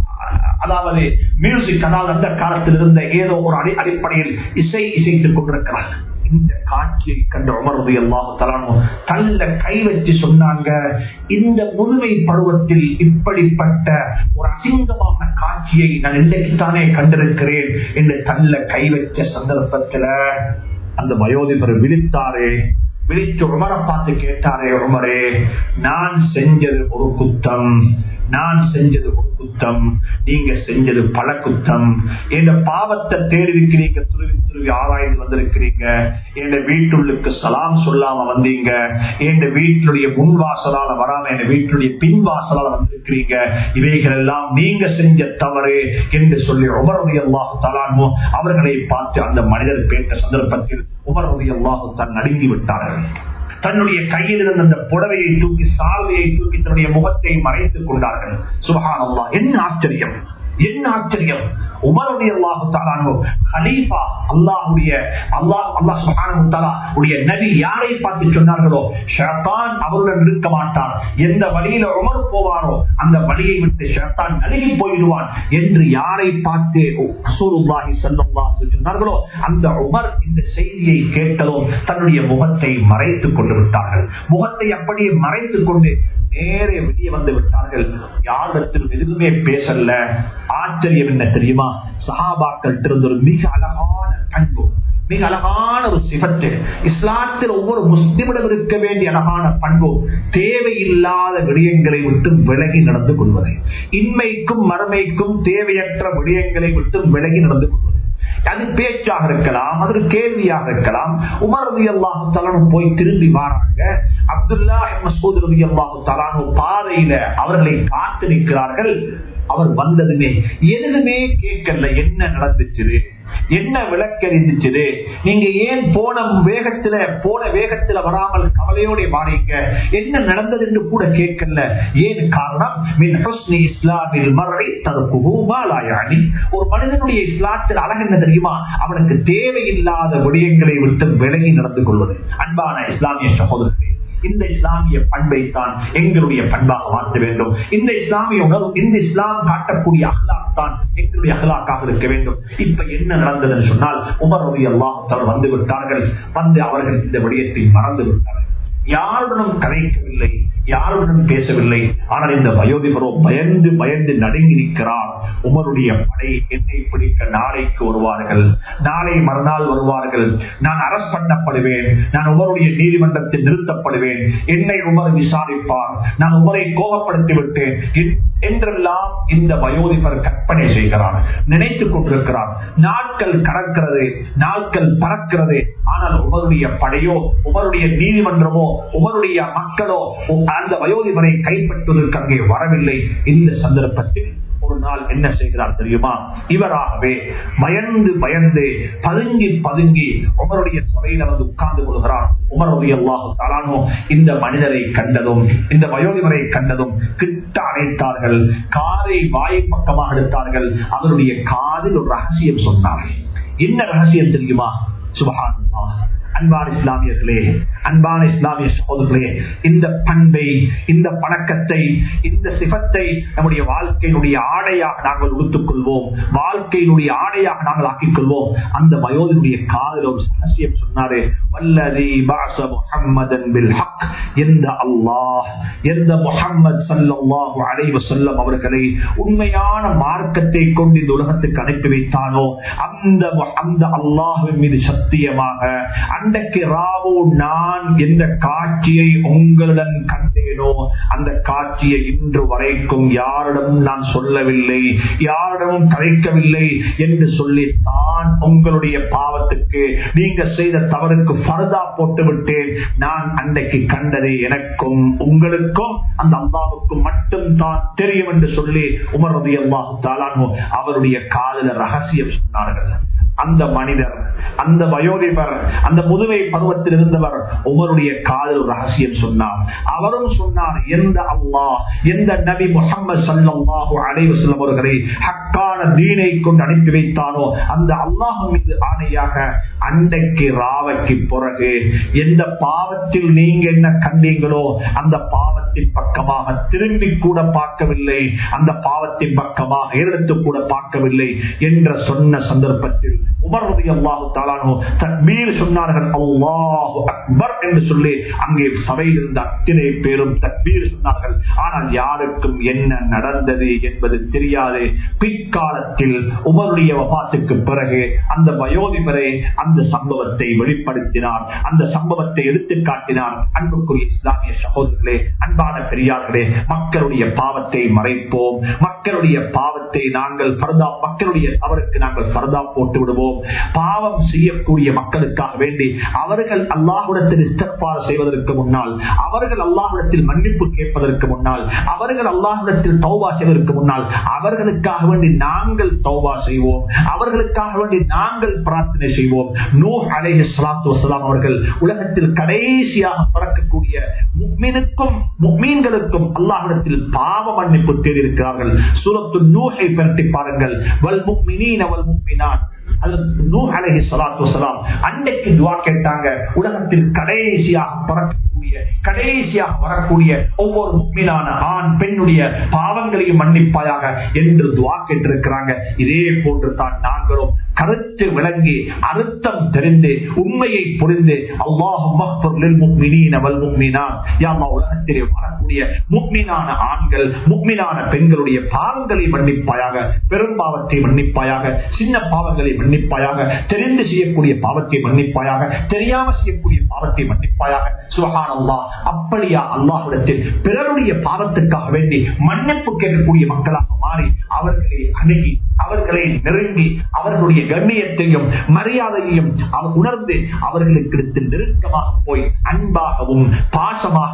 அதாவது மியூசிக் அதாவது அந்த காலத்தில் இருந்த ஏதோ ஒரு அடி அடிப்படையில் இசை இசைத்துக் கொண்டிருக்கிறார் இந்த காட்சியை கண்ட உமரது எல்லாம் தலானோ தள்ள கை வச்சு சொன்னாங்க இந்த முதுமை பருவத்தில் இப்படிப்பட்ட ஒரு அசிங்கமான காட்சியை நான் இன்றைக்குத்தானே கண்டிருக்கிறேன் என்று தள்ள கை வச்ச சந்தர்ப்பத்துல அந்த வயோதிபர் விழித்தாரே விழித்து உமரை பார்த்து கேட்டாரே உமரே நான் செஞ்சது ஒரு குத்தம் நான் செஞ்சது ஒரு குத்தம் நீங்க செஞ்சது பல குத்தம் என் பாவத்தை தேடிருக்கிறீங்க துருவி துருவி ஆராய்ந்து வந்திருக்கிறீங்க என் வீட்டுள்ளுக்கு சலாம் சொல்லாம வந்தீங்க என் வீட்டுடைய முன் வாசலால வராம என் வீட்டுடைய பின் வாசலால வந்திருக்கிறீங்க இவைகள் எல்லாம் நீங்க செஞ்ச தவறு என்று சொல்லி உமரது அல்லாஹு தலான்மோ அவர்களை பார்த்து அந்த மனிதர் கேட்ட சந்தர்ப்பத்தில் உமரது அல்லாஹு தான் நடுங்கி விட்டார்கள் தன்னுடைய கையில் இருந்த அந்த புடவையை தூக்கி சால்வையை தூக்கி தன்னுடைய முகத்தை மறைத்துக் கொண்டார்கள் சுபகானல்லா என்ன ஆச்சரியம் என்ன ஆச்சரியம் உமருடைய அல்லாஹு தாலானோ ஹலீஃபா அல்லாஹுடைய அல்லாஹ் அல்லாஹ் சுபஹானஹு தஆலா உடைய நபி யாரை பார்த்து சொன்னார்களோ ஷைத்தான் அவருடன் இருக்க மாட்டான் எந்த வழியில உமர் போவாரோ அந்த வழியை விட்டு ஷைத்தான் நழுகி போயிடுவான் என்று யாரை பார்த்து ரசூலுல்லாஹி ஸல்லல்லாஹு அலைஹி சொன்னார்களோ அந்த உமர் இந்த செய்தியை கேட்டதும் தன்னுடைய முகத்தை மறைத்துக் கொண்டு விட்டார்கள் முகத்தை அப்படியே மறைத்துக் கொண்டு நேரே வெளியே வந்து விட்டார்கள் யாரிடத்தில் எதுவுமே பேசல ஆச்சரியம் என்ன தெரியுமா சஹாபாக்கள் இருந்த ஒரு மிக அழகான பண்பு மிக அழகான ஒரு சிவத்து இஸ்லாத்தில் ஒவ்வொரு முஸ்லிமிடம் இருக்க வேண்டிய அழகான பண்பு தேவையில்லாத விடயங்களை விட்டு விலகி நடந்து கொள்வது இன்மைக்கும் மறுமைக்கும் தேவையற்ற விடயங்களை விட்டு விலகி நடந்து கொள்வது அது பேச்சாக இருக்கலாம் அது கேள்வியாக இருக்கலாம் உமர் ரவி அல்லாஹு தலானும் போய் திரும்பி வாராங்க அப்துல்லா மசூத் ரவி அல்லாஹு தலானு பாதையில அவர்களை காத்து நிற்கிறார்கள் அவர் வந்ததுமே எதுவுமே கேட்கல என்ன நடந்துச்சு என்ன விளக்கறிந்துச்சு நீங்க ஏன் போன வேகத்துல போன வேகத்துல வராமல் கவலையோட வாரீங்க என்ன நடந்தது என்று கூட கேட்கல ஏன் காரணம் மின் ஹுஸ்னி இஸ்லாமில் மறை தருக்குமாலாயாணி ஒரு மனிதனுடைய இஸ்லாத்தில் அழகு என்ன தெரியுமா அவனுக்கு தேவையில்லாத விடயங்களை விட்டு விலகி நடந்து கொள்வது அன்பான இஸ்லாமிய சகோதரர்களே இந்த இஸ்லாமிய பண்பை தான் எங்களுடைய பண்பாக மாற்ற வேண்டும் இந்த இஸ்லாமிய உணர்வு இந்த இஸ்லாம் காட்டக்கூடிய அகலாக் தான் எங்களுடைய அகலாக்காக இருக்க வேண்டும் இப்ப என்ன நடந்ததுன்னு சொன்னால் உமருடைய அல்லாஹ் வந்து விட்டார்கள் வந்து அவர்கள் இந்த விடயத்தை மறந்து விட்டார்கள் யாருடனும் கதைக்கவில்லை யாருடனும் பேசவில்லை ஆனால் இந்த வயோதிபரோ பயந்து பயந்து நடுங்கி நிற்கிறார் உமருடைய படை என்னை பிடிக்க நாளைக்கு வருவார்கள் நாளை மறுநாள் வருவார்கள் நான் அரஸ்ட் பண்ணப்படுவேன் நான் உமருடைய நீதிமன்றத்தில் நிறுத்தப்படுவேன் என்னை உமர் விசாரிப்பார் நான் உமரை கோபப்படுத்தி விட்டேன் என்றெல்லாம் இந்த வயோதிபர் கற்பனை செய்கிறார் நினைத்துக் கொண்டிருக்கிறார் நாட்கள் கடக்கிறது நாட்கள் பறக்கிறது ஆனால் உமருடைய படையோ உமருடைய நீதிமன்றமோ உமருடைய மக்களோ அந்த வயோதிபரை கைப்பற்றுவதற்கு அங்கே வரவில்லை இந்த சந்தர்ப்பத்தில் ஒரு நாள் என்ன செய்கிறார் தெரியுமா இவராகவே பயந்து பயந்து பதுங்கி பதுங்கி உமருடைய சபையில வந்து உட்கார்ந்து கொள்கிறார் உமருடைய அல்லாஹு தாரானோ இந்த மனிதரை கண்டதும் இந்த வயோதிபரை கண்டதும் கிட்ட அணைத்தார்கள் காரை வாய் பக்கமாக எடுத்தார்கள் அவருடைய காதில் ஒரு ரகசியம் சொன்னார்கள் என்ன ரகசியம் தெரியுமா சுபகான் அன்பான இஸ்லாமியர்களே அன்பான இஸ்லாமிய சகோதரர்களே இந்த பண்பை இந்த பழக்கத்தை இந்த சிபத்தை நம்முடைய வாழ்க்கையினுடைய ஆடையாக நாங்கள் உடுத்துக் கொள்வோம் வாழ்க்கையினுடைய ஆடையாக நாங்கள் ஆக்கிக் கொள்வோம் அந்த வயோதினுடைய காதல் ஒரு ரகசியம் சொன்னாரு வல்லதி பாச முஹம்மதன் பில் ஹக் எந்த அல்லாஹ் எந்த முஹம்மது சல்லல்லாஹு அலைஹி வஸல்லம் அவர்களை உண்மையான மார்க்கத்தை கொண்டு இந்த உலகத்துக்கு அனுப்பி வைத்தானோ அந்த அந்த அல்லாஹ்வின் மீது சத்தியமாக அன்றைக்கு ராவோ நான் எந்த காட்சியை உங்களுடன் கண்டேனோ அந்த காட்சியை இன்று வரைக்கும் யாரிடமும் நான் சொல்லவில்லை யாரிடமும் கதைக்கவில்லை என்று சொல்லி தான் உங்களுடைய பாவத்துக்கு நீங்க செய்த தவறுக்கு பரதா போட்டு விட்டேன் நான் அன்றைக்கு கண்டதை எனக்கும் உங்களுக்கும் அந்த அல்லாவுக்கும் மட்டும் தான் தெரியும் என்று சொல்லி உமர் ரதி அல்லாஹு தாலானோ அவருடைய காதல ரகசியம் சொன்னார்கள் அந்த மனிதர் அந்த வயோதிபர் அந்த முதுமை பருவத்தில் இருந்தவர் உமருடைய காதல் ரகசியம் சொன்னார் அவரும் சொன்னார் எந்த அல்லாஹ் எந்த நபி முகமது சல்லாஹு அலைவசல்லம் அவர்களை ஹக்கான தீனை கொண்டு அனுப்பி வைத்தானோ அந்த அல்லாஹ் மீது ஆணையாக அன்றைக்கு ராவைக்கு பிறகு எந்த பாவத்தில் நீங்க என்ன கண்டீங்களோ அந்த பாவத்தின் பக்கமாக திரும்பி கூட பார்க்கவில்லை அந்த பாவத்தின் பக்கமாக எடுத்து கூட பார்க்கவில்லை என்ற சொன்ன சந்தர்ப்பத்தில் உமர்வதி அல்லாஹு தாலானோ தக்பீர் சொன்னார்கள் அல்லாஹு அக்பர் என்று சொல்லி அங்கே சபையில் இருந்த அத்தனை பேரும் தக்பீர் சொன்னார்கள் ஆனால் யாருக்கும் என்ன நடந்தது என்பது தெரியாது பிற்காலத்தில் உமருடைய வபாத்துக்கு பிறகு அந்த வயோதிபரை அந்த சம்பவத்தை வெளிப்படுத்தினார் அந்த சம்பவத்தை எடுத்து காட்டினார் அன்புக்குரிய இஸ்லாமிய சகோதரர்களே அன்பான பெரியார்களே மக்களுடைய பாவத்தை மறைப்போம் மக்களுடைய பாவத்தை நாங்கள் பரதா மக்களுடைய தவறுக்கு நாங்கள் பரதா போட்டு விடுவோம் பாவம் செய்யக்கூடிய மக்களுக்காக வேண்டி அவர்கள் அல்லாஹுடத்தில் இஸ்தப்பார் செய்வதற்கு முன்னால் அவர்கள் அல்லாஹுடத்தில் மன்னிப்பு கேட்பதற்கு முன்னால் அவர்கள் அல்லாஹுடத்தில் தௌபா செய்வதற்கு முன்னால் அவர்களுக்காக வேண்டி நாங்கள் தௌபா செய்வோம் அவர்களுக்காக வேண்டி நாங்கள் பிரார்த்தனை செய்வோம் நூ அலேஹி சலாத்து வசலாம் அவர்கள் உலகத்தில் கடைசியாக பிறக்கக்கூடிய முக்மீனுக்கும் முக்மீன்களுக்கும் அல்லாஹிடத்தில் பாவ மன்னிப்பு தேடியிருக்கிறார்கள் சூரத்து நூஹை பரட்டி பாருங்கள் வல் முக்மினீன வல் முக்மினான் அன்னைக்கு துவா கேட்டாங்க உலகத்தில் கடைசியாக பிறக்கக்கூடிய கடைசியாக வரக்கூடிய ஒவ்வொரு முக்மீனான ஆண் பெண்ணுடைய பாவங்களையும் மன்னிப்பாயாக என்று துவா கேட்டிருக்கிறாங்க இதே போன்று தான் நாங்களும் கருத்து விளங்கி அர்த்தம் தெரிந்து உண்மையை புரிந்து அல்லாஹும் உலகத்திலே வரக்கூடிய முக்மீனான ஆண்கள் முக்மீனான பெண்களுடைய பாவங்களை மன்னிப்பாயாக பெரும் பாவத்தை மன்னிப்பாயாக சின்ன பாவங்களை மன்னிப்பாயாக தெரிந்து செய்யக்கூடிய பாவத்தை மன்னிப்பாயாக தெரியாம செய்யக்கூடிய பாவத்தை மன்னிப்பாயாக சுகான் அல்லா அப்படியா அல்லாஹிடத்தில் பிறருடைய பாவத்திற்காக வேண்டி மன்னிப்பு கேட்கக்கூடிய மக்களாக மாறி அவர்களை அணுகி அவர்களை நெருங்கி அவர்களுடைய கண்ணியத்தையும் மரியாதையையும் அவர் உணர்ந்து அவர்களுக்கு நெருக்கமாக போய் அன்பாகவும் பாசமாகவும்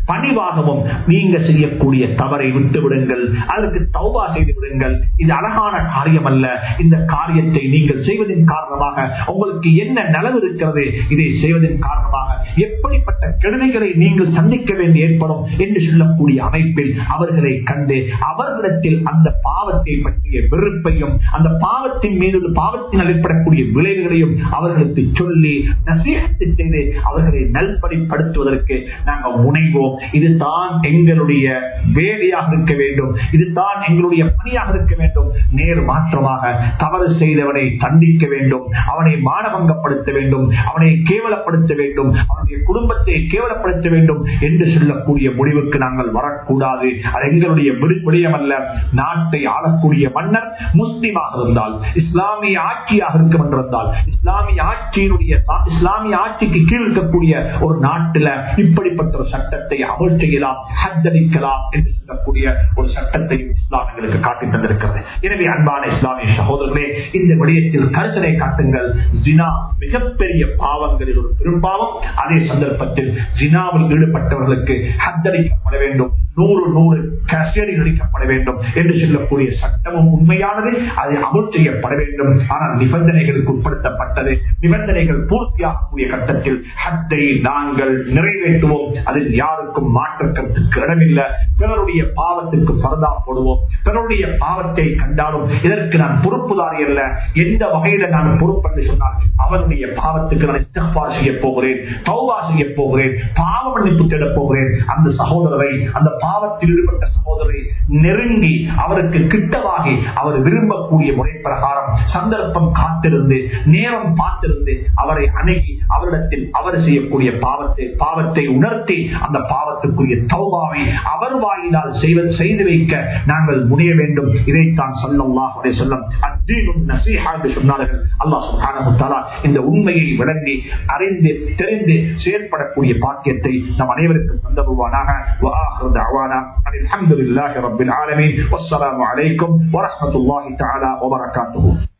பணிவாகவும் நீங்க செய்யக்கூடிய தவறை விட்டு விடுங்கள் அதற்கு தௌபா செய்து விடுங்கள் இது அழகான காரியம் அல்ல இந்த காரியத்தை நீங்கள் செய்வதன் காரணமாக உங்களுக்கு என்ன நலவு இருக்கிறது இதை செய்வதன் காரணமாக எப்படிப்பட்ட கெடுதிகளை நீங்கள் சந்திக்க வேண்டி ஏற்படும் என்று சொல்லக்கூடிய அமைப்பில் அவர்களை கண்டு அவர்களிடத்தில் அந்த பாவத்தை பற்றிய வெறுப்பையும் அந்த பாவத்தின் மீது பாவத்தின் ஏற்படக்கூடிய விளைவுகளையும் அவர்களுக்கு சொல்லி நசீகத்தை செய்து அவர்களை நல்படிப்படுத்துவதற்கு நாங்கள் முனைவோம் இதுதான் எங்களுடைய வேலையாக இருக்க வேண்டும் இதுதான் எங்களுடைய பணியாக இருக்க வேண்டும் நேர் மாற்றமாக தவறு செய்தவனை தண்டிக்க வேண்டும் அவனை மானபங்கப்படுத்த வேண்டும் அவனை கேவலப்படுத்த வேண்டும் அவனுடைய குடும்பத்தை கேவலப்படுத்த வேண்டும் என்று சொல்லக்கூடிய முடிவுக்கு நாங்கள் வரக்கூடாது அது எங்களுடைய விடுவிடயம் அல்ல நாட்டை ஆளக்கூடிய மன்னர் முஸ்லிமாக இருந்தால் இஸ்லாமிய ஆட்சியாக இருக்கும் என்றிருந்தால் இஸ்லாமிய ஆட்சியினுடைய இஸ்லாமிய ஆட்சிக்கு கீழ் இருக்கக்கூடிய ஒரு நாட்டில் இப்படிப்பட்ட ஒரு சட்டத்தை அமல் செய்யலாம் ஹத்தடிக்கலாம் என்று சொல்லக்கூடிய ஒரு சட்டத்தையும் இஸ்லாம் எங்களுக்கு காட்டி தந்திருக்கிறது எனவே அன்பான இஸ்லாமிய சகோதரர்களே இந்த விடயத்தில் கருத்தனை காட்டுங்கள் ஜினா மிகப்பெரிய பாவங்களில் ஒரு பெரும்பாவம் அதே சந்தர்ப்பத்தில் ஜினாவில் ஈடுபட்டவர்களுக்கு ஹத்தடிக்கப்பட வேண்டும் நூறு நூறு கஸ்டடி அளிக்கப்பட வேண்டும் என்று சொல்லக்கூடிய சட்டமும் உண்மையானது அது அமல் செய்யப்பட வேண்டும் ஆனால் நிபந்தனைகளுக்கு உட்படுத்தப்பட்டது நிபந்தனைகள் பூர்த்தியாகக்கூடிய கட்டத்தில் ஹத்தை நாங்கள் நிறைவேற்றுவோம் அதில் யாருக்கும் மாற்று கருத்துக்கு இடமில்லை பிறருடைய பாவத்துக்கு பரதா போடுவோம் பிறருடைய பாவத்தை கண்டாலும் இதற்கு நான் பொறுப்புதாரி அல்ல எந்த வகையில நான் பொறுப்பு என்று சொன்னால் அவனுடைய பாவத்துக்கு நான் இஸ்திஃபார் செய்ய போகிறேன் தௌபா செய்ய போகிறேன் பாவ மன்னிப்பு தேடப் போகிறேன் அந்த சகோதரரை அந்த பாவத்தில் ஈடுபட்ட சகோதரரை நெருங்கி அவருக்கு கிட்டவாகி அவர் விரும்பக்கூடிய முறை பிரகாரம் சந்தர்ப்பம் காத்திருந்து நேரம் பார்த்திருந்து அவரை அணுகி அவரிடத்தில் அவர் செய்யக்கூடிய பாவத்தை பாவத்தை உணர்த்தி அந்த பாவத்துக்குரிய தௌபாவை அவர் வாயினால் செய்வது செய்து வைக்க நாங்கள் முனைய வேண்டும் இதைத்தான் சொல்லல்லாஹுடைய சொல்லம் அத்தீனும் நசீஹா என்று சொன்னார்கள் அல்லாஹ் சுப்ஹானஹு தஆலா இந்த உண்மையை விளங்கி அறிந்து தெரிந்து செயல்படக்கூடிய பாக்கியத்தை நம் அனைவருக்கும் தந்தருவானாக وآخر دعوانا أن الحمد لله رب العالمين والسلام عليكم ورحمة الله تعالى وبركاته